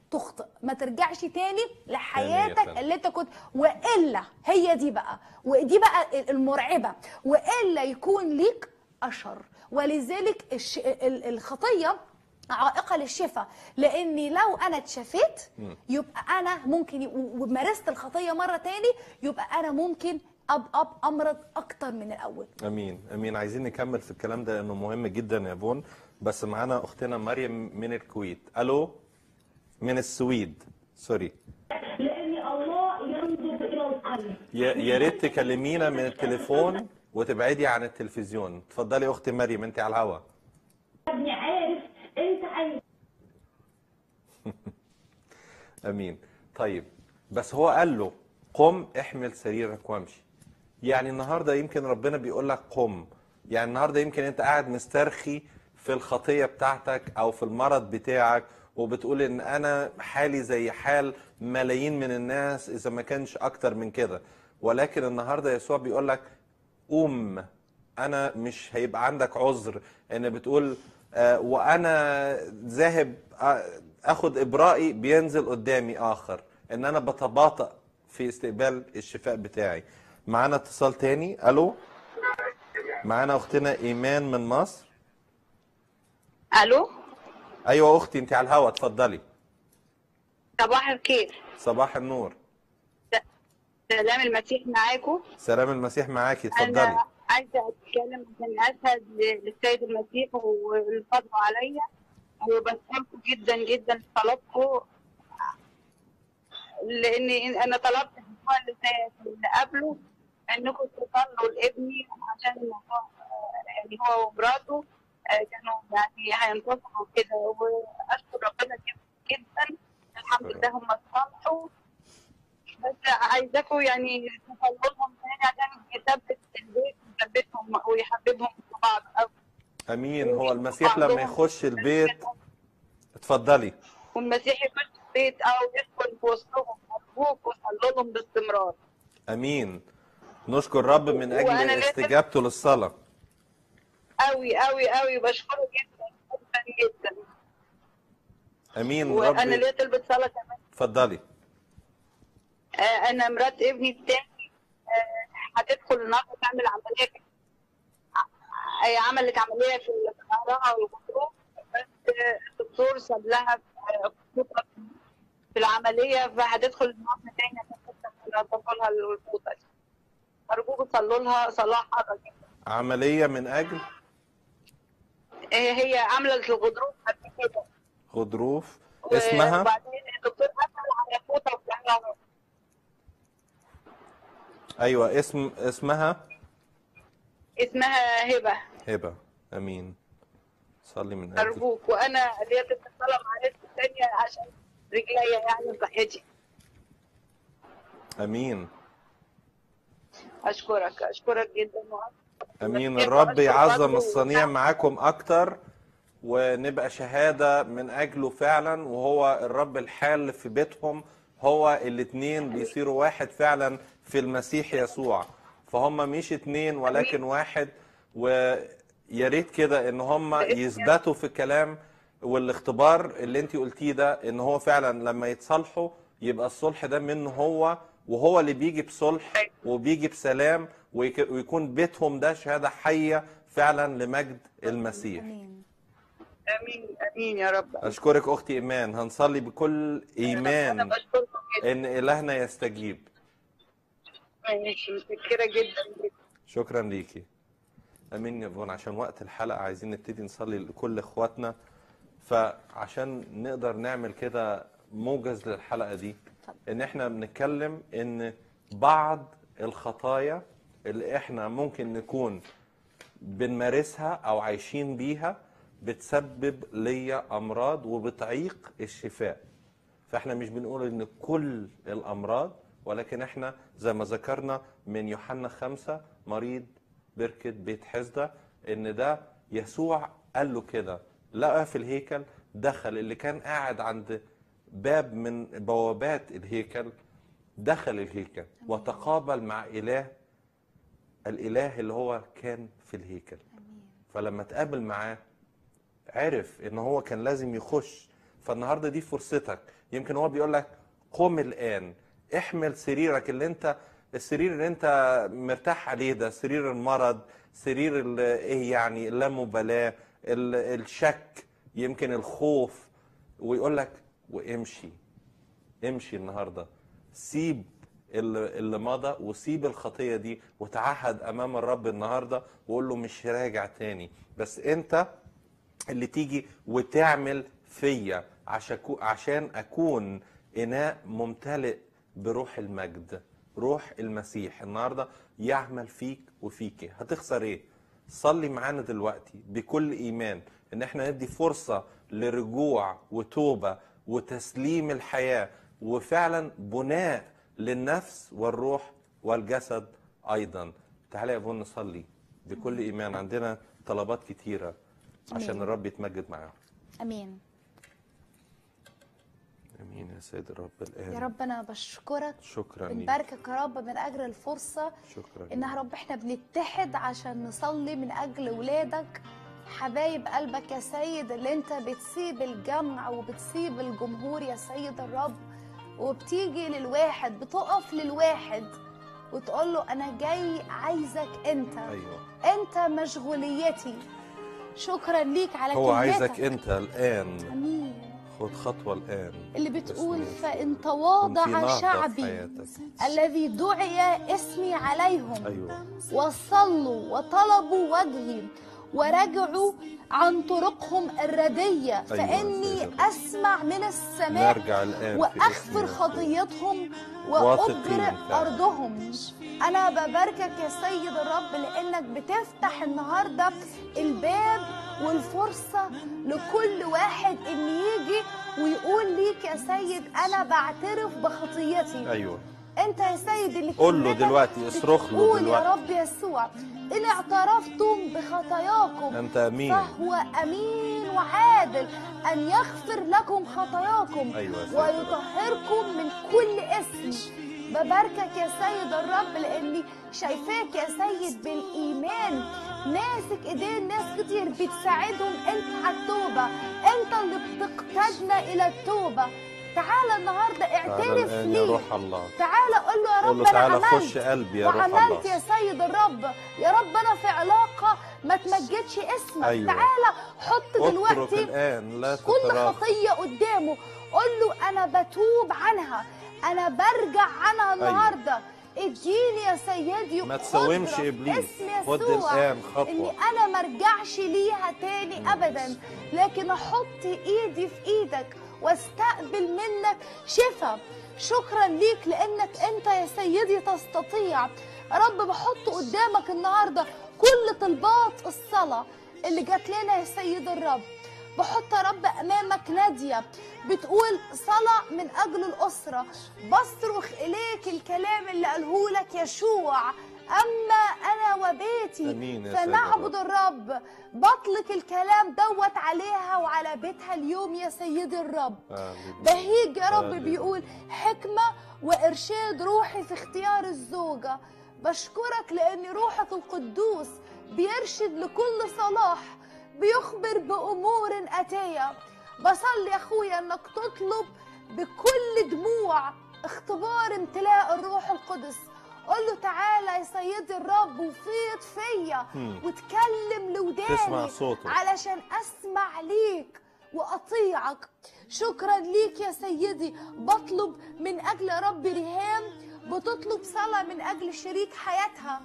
تخطئ ما ترجعش تاني لحياتك ثانية. اللي انت كنت والا هي دي بقى ودي بقى المرعبه والا يكون ليك اشر ولذلك الش... ال- الخطيه عائقه للشفاء لاني لو انا اتشفيت مم. يبقى انا ممكن ي- و- ومارست الخطيه مره تاني يبقى انا ممكن اب اب امرض اكتر من الاول امين امين عايزين نكمل في الكلام ده لانه مهم جدا يا بون بس معانا اختنا مريم من الكويت الو من السويد سوري لأن الله ينظر إلى القلب يا يا ريت تكلمينا من التليفون وتبعدي عن التلفزيون اتفضلي يا اختي مريم انت على الهوا ابني عارف أنت عايز امين طيب بس هو قال له قم احمل سريرك وامشي يعني النهارده يمكن ربنا بيقول لك قم يعني النهارده يمكن انت قاعد مسترخي في الخطيه بتاعتك او في المرض بتاعك وبتقول ان انا حالي زي حال ملايين من الناس اذا ما كانش اكتر من كده ولكن النهارده يسوع بيقول لك قوم انا مش هيبقى عندك عذر ان بتقول آه، وانا ذاهب آه، اخد ابرائي بينزل قدامي اخر ان انا بتباطأ في استقبال الشفاء بتاعي معانا اتصال تاني الو معانا اختنا ايمان من مصر الو ايوه اختي انت على الهوا اتفضلي صباح الخير صباح النور سلام المسيح معاكم سلام المسيح معاكي اتفضلي انا عايزه اتكلم عشان اشهد ل- للسيد المسيح والفضل عليا وبسألكم جدا جدا في طلبكم لان انا طلبت الاسبوع اللي فات واللي قبله انكم تصلوا لابني عشان الموضوع آه، يعني هو ومراته آه، كانوا يعني هينتصروا كده واشكر ربنا جدا جدا الحمد لله هم اتصالحوا بس عايزاكم يعني تصلوا لهم تاني عشان يثبت البيت ويثبتهم ويحببهم في بعض أوي. امين هو المسيح لما يخش البيت اتفضلي والمسيح يخش البيت او يدخل في وسطهم ارجوك وصلوا لهم باستمرار امين نشكر رب من اجل وأنا لازم- استجابته للصلاه قوي قوي قوي بشكره جدا جدا جدا امين وانا رب ليا طلبة صلاة كمان اتفضلي آه، انا مرات ابني التاني آه، هتدخل النهارده تعمل عمليه في- ع- هي عملت عمليه في القاهره والغضروف بس آه، الدكتور ساب لها آه، خطوطه في العمليه فهتدخل النهارده تاني عشان تدخل لها الخطوطه دي ارجوكم صلوا لها صلاح حضرتك عمليه من اجل آه، هي عملت الغضروف قبل كده غضروف اسمها وبعدين الدكتور قفل على فوطه في ظهرها ايوه اسم اسمها اسمها هبه هبه امين صلي من اجل ارجوك وانا ليا تتصل مع ناس تانية عشان رجليا يعني صحتي امين اشكرك اشكرك جدا امين الرب يعظم الصنيع معاكم اكتر ونبقى شهاده من اجله فعلا وهو الرب الحال في بيتهم هو الاتنين بيصيروا واحد فعلا في المسيح يسوع فهم مش اتنين ولكن واحد ويا ريت كده ان هم يثبتوا في الكلام والاختبار اللي انت قلتيه ده ان هو فعلا لما يتصالحوا يبقى الصلح ده منه هو وهو اللي بيجي بصلح وبيجي بسلام ويك- ويكون بيتهم ده شهاده حيه فعلا لمجد المسيح امين امين يا رب اشكرك اختي ايمان هنصلي بكل انا ايمان بشكركم جدا ان الهنا يستجيب ماشي متشكره جدا جدا شكرا ليكي امين يا فون عشان وقت الحلقه عايزين نبتدي نصلي لكل اخواتنا فعشان نقدر نعمل كده موجز للحلقه دي ان احنا بنتكلم ان بعض الخطايا اللي احنا ممكن نكون بنمارسها او عايشين بيها بتسبب ليا امراض وبتعيق الشفاء فاحنا مش بنقول ان كل الامراض ولكن احنا زي ما ذكرنا من يوحنا خمسة مريض بركة بيت حزدة ان ده يسوع قال له كده لقى في الهيكل دخل اللي كان قاعد عند باب من بوابات الهيكل دخل الهيكل وتقابل مع اله الاله اللي هو كان في الهيكل فلما تقابل معاه عرف ان هو كان لازم يخش فالنهارده دي فرصتك يمكن هو بيقول لك قم الان احمل سريرك اللي انت السرير اللي انت مرتاح عليه ده سرير المرض سرير ال- ايه يعني اللامبالاه ال- الشك يمكن الخوف ويقول لك وامشي امشي النهارده سيب اللي اللي مضى وسيب الخطيه دي وتعهد امام الرب النهارده وقول له مش راجع تاني بس انت اللي تيجي وتعمل فيا عشان أكو- عشان اكون اناء ممتلئ بروح المجد روح المسيح النهارده يعمل فيك وفيك هتخسر ايه صلي معانا دلوقتي بكل ايمان ان احنا ندي فرصه لرجوع وتوبه وتسليم الحياه وفعلا بناء للنفس والروح والجسد ايضا تعالى يا ابونا نصلي بكل ايمان عندنا طلبات كتيره عشان آمين. الرب يتمجد معاهم امين امين يا سيد الرب الان يا رب انا بشكرك شكرا ليك بنباركك يا رب من اجل الفرصه شكرا ان يا رب احنا بنتحد عشان نصلي من اجل ولادك حبايب قلبك يا سيد اللي انت بتسيب الجمع وبتسيب الجمهور يا سيد الرب وبتيجي للواحد بتقف للواحد وتقول له انا جاي عايزك انت ايوه انت مشغوليتي شكرا ليك على هو كلمتك عايزك انت الان امين خد خطوه الان اللي بتقول باسم يسوع. فإن كن في تواضع نهضة في شعبي حياتك. الذي دعي اسمي عليهم ايوه وصلوا وطلبوا وجهي ورجعوا عن طرقهم الردية فإني أسمع من السماء نرجع الان في وأغفر اسم خطيتهم واثقين وأبرئ فعلا. أرضهم أنا بباركك يا سيد الرب لأنك بتفتح النهاردة الباب والفرصة لكل واحد إن يجي ويقول ليك يا سيد أنا بعترف بخطيتي ايوه انت يا سيد اللي قول له كلمتك دلوقتي اصرخ له بتقول يا دلوقتي رب يسوع ان اعترفتم بخطاياكم انت امين فهو امين وعادل ان يغفر لكم خطاياكم أيوة يا سيد ويطهركم من كل اسم بباركك يا سيد الرب لاني شايفاك يا سيد بالايمان ماسك ايدين ناس كتير بتساعدهم انت على التوبه انت اللي بتقتدنا الى التوبه تعالى النهارده تعالى اعترف الان يا ليه روح الله تعالى قول له يا قول رب له انا تعالى عملت خش قلبي يا روح وعملت الله يا سيد الرب يا رب انا في علاقه ما تمجدش اسمك أيوة. تعالى حط اترك دلوقتي الان لا كل تتراخ خطيه قدامه قول له انا بتوب عنها انا برجع عنها النهارده اديني يا سيدي ما تساومش قدرة إبليس. باسم خد يسوع الآن خطوة. اني انا ما ارجعش ليها تاني ابدا لكن احط ايدي في ايدك واستقبل منك شفاء شكرا ليك لانك انت يا سيدي تستطيع يا رب بحط قدامك النهارده كل طلبات الصلاه اللي جات لنا يا سيد الرب بحط يا رب امامك ناديه بتقول صلاه من اجل الاسره بصرخ اليك الكلام اللي قاله لك يشوع اما انا وبيتي آمين يا سيد فنعبد الرب بطلق الكلام دوت عليها وعلى بيتها اليوم يا سيدي الرب آمين. بهيج يا رب آمين. بيقول حكمة وإرشاد روحي في اختيار الزوجة بشكرك لأن روحك القدوس بيرشد لكل صلاح بيخبر بأمور أتية بصلي يا أخويا أنك تطلب بكل دموع اختبار امتلاء الروح القدس قول له تعالى يا سيدي الرب وفيض فيا مم. وتكلم لوداني تسمع صوته. علشان اسمع ليك واطيعك شكرا ليك يا سيدي بطلب من اجل يا رب ريهام بتطلب صلاه من اجل شريك حياتها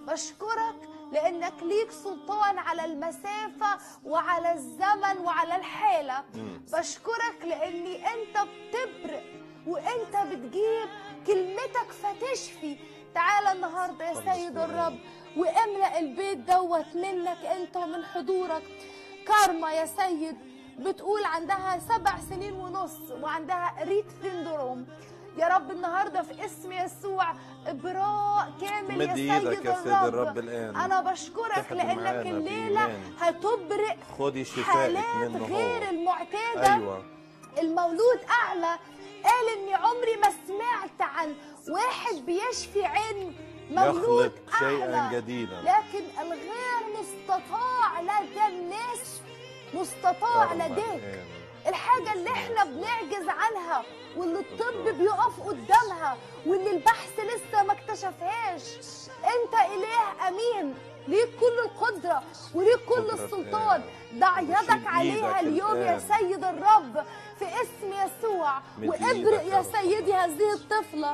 بشكرك لانك ليك سلطان على المسافه وعلى الزمن وعلى الحاله مم. بشكرك لاني انت بتبرق وانت بتجيب كلمتك فتشفي تعالى النهارده يا سيد الرب واملأ البيت دوت منك انت ومن حضورك كارما يا سيد بتقول عندها سبع سنين ونص وعندها ريت سيندروم يا رب النهارده في اسم يسوع ابراء كامل يا مد سيد إيدك يا سيد الرب الرب الآن. انا بشكرك اتحد لانك معانا الليله بإيمان. هتبرئ خدي شفائك حالات منه غير هو المعتاده ايوه المولود أعلى قال إني عمري ما سمعت عن واحد بيشفي عين مولود يخلق شيئا أعلى جديدا لكن الغير مستطاع لدى الناس مستطاع كرما لديك الآن. الحاجة اللي احنا بنعجز عنها واللي الطب بيقف قدامها واللي البحث لسه ما اكتشفهاش انت اله امين ليك كل القدرة وليك كل قدرة السلطان الآن. ضع وشيل يدك عليها إيدك اليوم يا الآن. سيد الرب في اسم يسوع مد وابرق إيدك يا يا رب. سيدي هذه الطفلة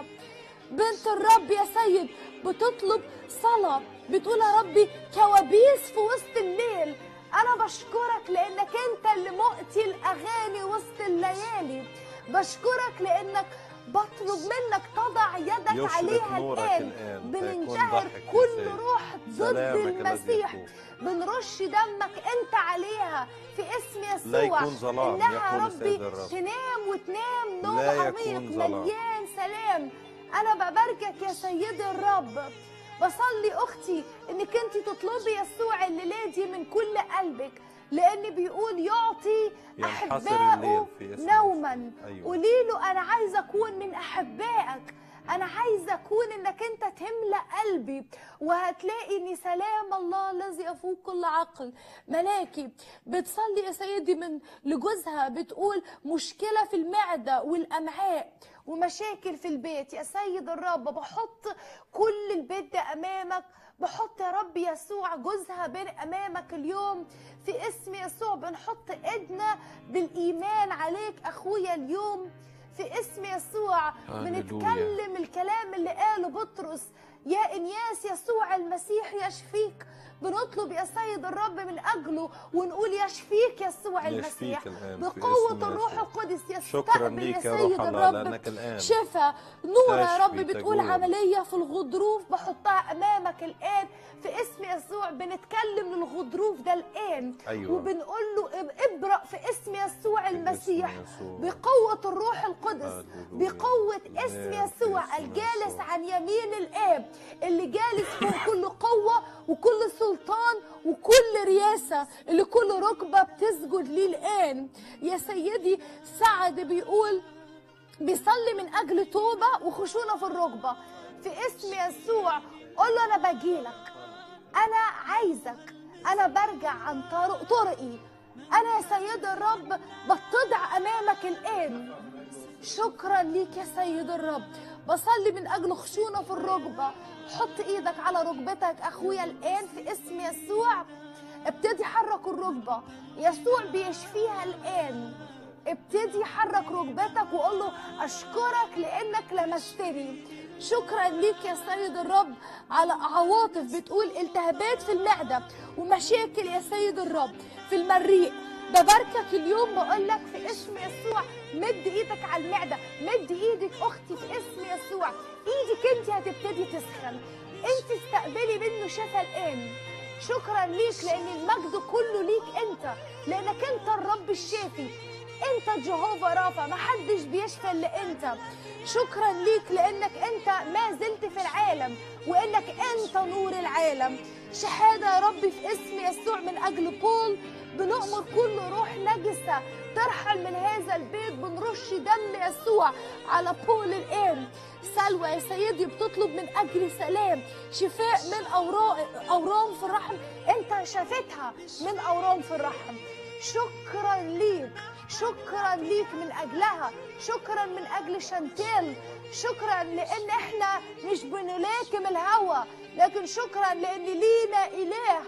بنت الرب يا سيد بتطلب صلاة بتقول يا ربي كوابيس في وسط الليل أنا بشكرك لأنك أنت اللي مؤتي الأغاني وسط الليالي بشكرك لأنك بطلب منك تضع يدك يشرق عليها نورك الآن الآن، فيكون بننتهر ضحك يا كل سيد. روح ضد سلامك الذي المسيح يفوق. بنرش دمك انت عليها في اسم لا يسوع يكون ظلام، انها يقول يا السيد ربي الرب. تنام وتنام نوم لا عميق يكون ظلام. مليان سلام انا بباركك يا سيدي الرب بصلي اختي انك انت تطلبي يسوع الليله دي من كل قلبك لان بيقول يعطي ينحصر احبائه الليل في اسم نوما أيوة. قولي له انا عايزه اكون من احبائك انا عايزه اكون انك انت تملا قلبي وهتلاقي ان سلام الله الذي يفوق كل عقل ملاكي بتصلي يا سيدي من لجوزها بتقول مشكله في المعده والامعاء ومشاكل في البيت يا سيد الرب بحط كل البيت ده امامك بحط يا رب يسوع جوزها بين امامك اليوم في اسم يسوع بنحط ايدنا بالايمان عليك اخويا اليوم في اسم يسوع هللويا. بنتكلم الكلام اللي قاله بطرس يا انياس يسوع المسيح يشفيك بنطلب يا سيد الرب من اجله ونقول يشفيك يسوع يشفيك المسيح الآن في بقوه اسم الروح يسوع. القدس شكرا يستقبل ليك يا يا سيد روح الله الرب لأنك الآن شفا نور يا رب تشفي بتقول تجول. عمليه في الغضروف بحطها امامك الان في اسم يسوع بنتكلم للغضروف ده الان أيوة. وبنقول له اب- ابرأ في اسم يسوع المسيح يسوع. بقوة الروح القدس هللويا. بقوة اسم نعم، في يسوع اسم الجالس يسوع. عن يمين الآب اللي جالس فوق كل قوة وكل سلطان وكل رياسة اللي كل ركبة بتسجد ليه الآن يا سيدي سعد بيقول بيصلي من اجل توبه وخشونه في الركبه في اسم يسوع قول له انا بجيلك انا عايزك انا برجع عن طرق طرقي انا يا سيد الرب بتضع امامك الان شكرا ليك يا سيد الرب بصلي من اجل خشونه في الركبه حط ايدك على ركبتك اخويا الان في اسم يسوع ابتدي حرك الركبه يسوع بيشفيها الان ابتدي حرك ركبتك وقول له اشكرك لانك لمستني شكرا ليك يا سيد الرب على عواطف بتقول التهابات في المعده ومشاكل يا سيد الرب في المريء بباركك اليوم بقول لك في اسم يسوع مد ايدك على المعده مد ايدك اختي في اسم يسوع ايدك انت هتبتدي تسخن انت استقبلي منه شفا الان شكرا ليك لان المجد كله ليك انت لانك انت الرب الشافي انت جهوفا رافع محدش بيشفى الا انت شكرا ليك لانك انت ما زلت في العالم وانك انت نور العالم شهاده يا رب في اسم يسوع من اجل بول بنؤمر كل روح نجسه ترحل من هذا البيت بنرش دم يسوع على بول الان سلوى يا سيدي بتطلب من اجل سلام شفاء من أورا- اورام في الرحم انت شافتها من اورام في الرحم شكرا ليك شكرا ليك من اجلها شكرا من اجل شانتيل شكرا لان احنا مش بنلاكم الهوى لكن شكرا لان لينا اله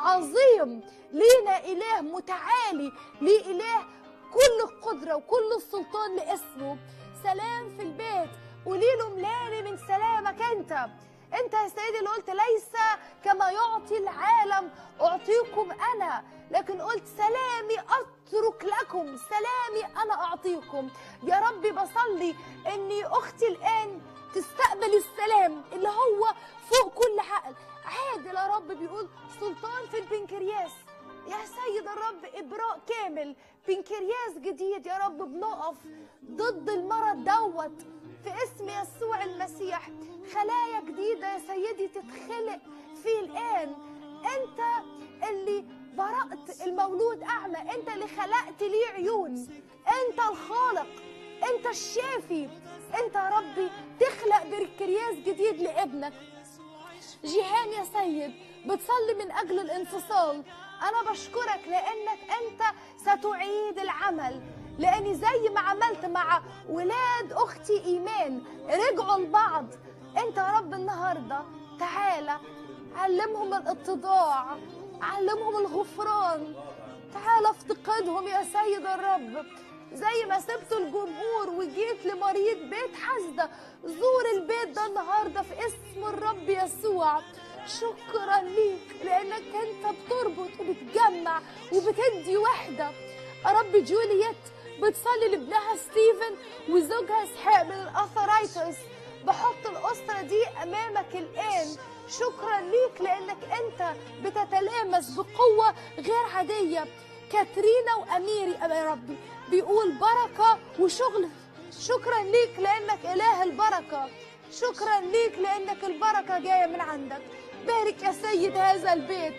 عظيم لينا اله متعالي ليه اله كل القدره وكل السلطان لاسمه سلام في البيت قولي له ملاني من سلامك انت انت يا سيدي اللي قلت ليس كما يعطي العالم اعطيكم انا لكن قلت سلامي اترك لكم سلامي انا اعطيكم يا ربي بصلي اني اختي الان تستقبل السلام اللي هو فوق كل عقل عادل يا رب بيقول سلطان في البنكرياس يا سيد الرب ابراء كامل بنكرياس جديد يا رب بنقف ضد المرض دوت في اسم يسوع المسيح خلايا جديدة يا سيدي تتخلق في الآن أنت اللي برأت المولود أعمى أنت اللي خلقت ليه عيون أنت الخالق أنت الشافي أنت يا ربي تخلق بنكرياس جديد لابنك جيهان يا سيد بتصلي من أجل الانفصال أنا بشكرك لأنك أنت ستعيد العمل لاني زي ما عملت مع ولاد اختي ايمان رجعوا لبعض انت يا رب النهارده تعالى علمهم الاتضاع علمهم الغفران تعالى افتقدهم يا سيد الرب زي ما سبت الجمهور وجيت لمريض بيت حسدة زور البيت ده النهارده في اسم الرب يسوع شكرا ليك لانك انت بتربط وبتجمع وبتدي وحده يا رب جولييت بتصلي لابنها ستيفن وزوجها اسحاق من الاثرايتس بحط الاسره دي امامك الان شكرا ليك لانك انت بتتلامس بقوه غير عاديه كاترينا واميري يا ربي بيقول بركه وشغل شكرا ليك لانك اله البركه شكرا ليك لانك البركه جايه من عندك بارك يا سيد هذا البيت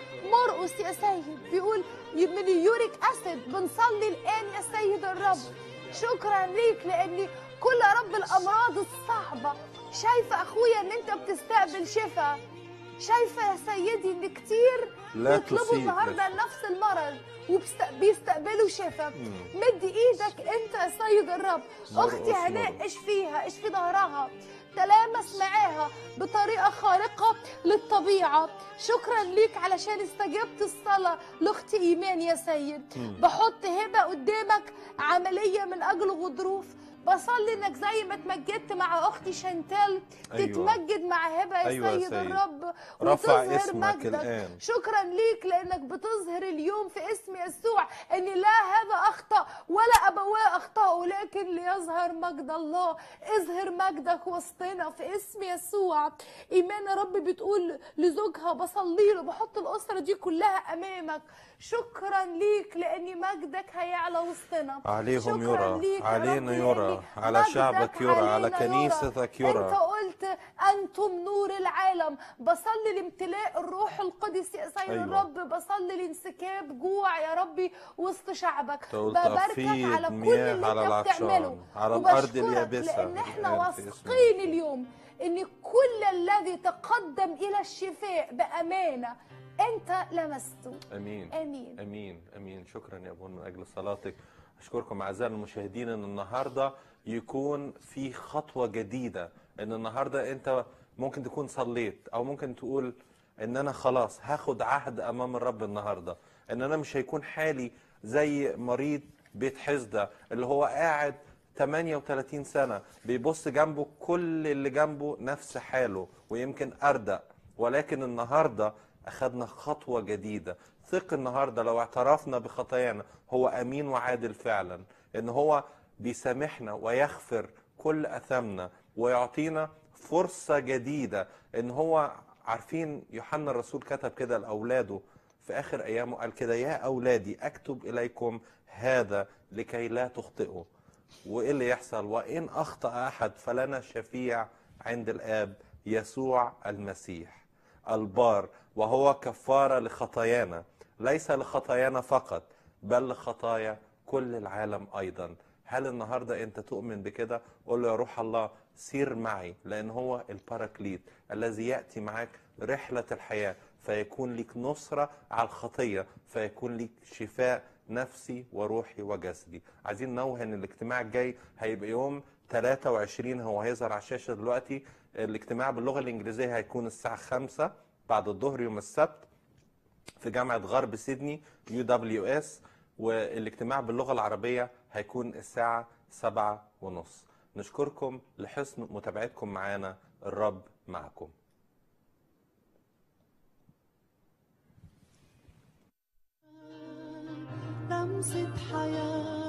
مرقس يا سيد بيقول من اليوريك اسيد بنصلي الان يا سيد الرب شكرا ليك لاني كل يا رب الامراض الصعبه شايفه اخويا ان انت بتستقبل شفاء شايفه يا سيدي ان كتير لا بيطلبوا تصيب النهارده بس. نفس المرض وبيستقبلوا شفاء مد ايدك انت يا سيد الرب مرقس اختي هناء مرقس. اشفيها اشفي ظهرها تلامس معاها بطريقة خارقة للطبيعة شكرا ليك علشان استجبت الصلاة لأختي إيمان يا سيد مم. بحط هبة قدامك عملية من أجل غضروف بصلي انك زي ما اتمجدت مع اختي شانتال أيوة. تتمجد مع هبه يا أيوة يا سيد سيد. الرب رفع وتظهر اسمك مجدك الآن. شكرا ليك لانك بتظهر اليوم في اسم يسوع ان لا هذا اخطا ولا ابواه اخطاوا لكن ليظهر مجد الله اظهر مجدك وسطنا في اسم يسوع ايمان يا رب بتقول لزوجها بصلي له بحط الاسره دي كلها امامك شكرا ليك لان مجدك هيعلى وسطنا عليهم شكراً يرى ليك يا علينا رب يرى لأن على مجدك شعبك يرى على علينا كنيستك انت يرى قلت انتم نور العالم بصلي لامتلاء الروح القدس يا سيد أيوة. الرب بصلي لانسكاب جوع يا ربي وسط شعبك أنت قلت بباركك أفيض على كل مياه اللي على انت العطشان، بتعمله على الأرض وبشكرك اليابسة لان احنا الآن في اسم واثقين اليوم ان كل الذي تقدم الى الشفاء بامانه انت لمسته امين امين امين امين شكرا يا ابونا من اجل صلاتك اشكركم اعزائي المشاهدين ان النهارده يكون في خطوه جديده ان النهارده انت ممكن تكون صليت او ممكن تقول ان انا خلاص هاخد عهد امام الرب النهارده ان انا مش هيكون حالي زي مريض بيت حزده اللي هو قاعد 38 سنه بيبص جنبه كل اللي جنبه نفس حاله ويمكن اردأ ولكن النهارده اخذنا خطوه جديده ثق النهارده لو اعترفنا بخطايانا هو امين وعادل فعلا ان هو بيسامحنا ويغفر كل اثامنا ويعطينا فرصه جديده ان هو عارفين يوحنا الرسول كتب كده لاولاده في اخر ايامه قال كده يا اولادي اكتب اليكم هذا لكي لا تخطئوا وايه اللي يحصل وان اخطا احد فلنا شفيع عند الاب يسوع المسيح البار وهو كفاره لخطايانا ليس لخطايانا فقط بل لخطايا كل العالم ايضا هل النهارده انت تؤمن بكده قول له يا روح الله سير معي لان هو الباراكليت الذي ياتي معك رحله الحياه فيكون لك نصره على الخطيه فيكون لك شفاء نفسي وروحي وجسدي عايزين نوه ان الاجتماع الجاي هيبقى يوم 23 هو هيظهر على الشاشه دلوقتي الاجتماع باللغه الانجليزيه هيكون الساعه 5 بعد الظهر يوم السبت في جامعه غرب سيدني يو دبليو اس والاجتماع باللغه العربيه هيكون الساعه 7 ونص نشكركم لحسن متابعتكم معانا الرب معكم لمسة حياة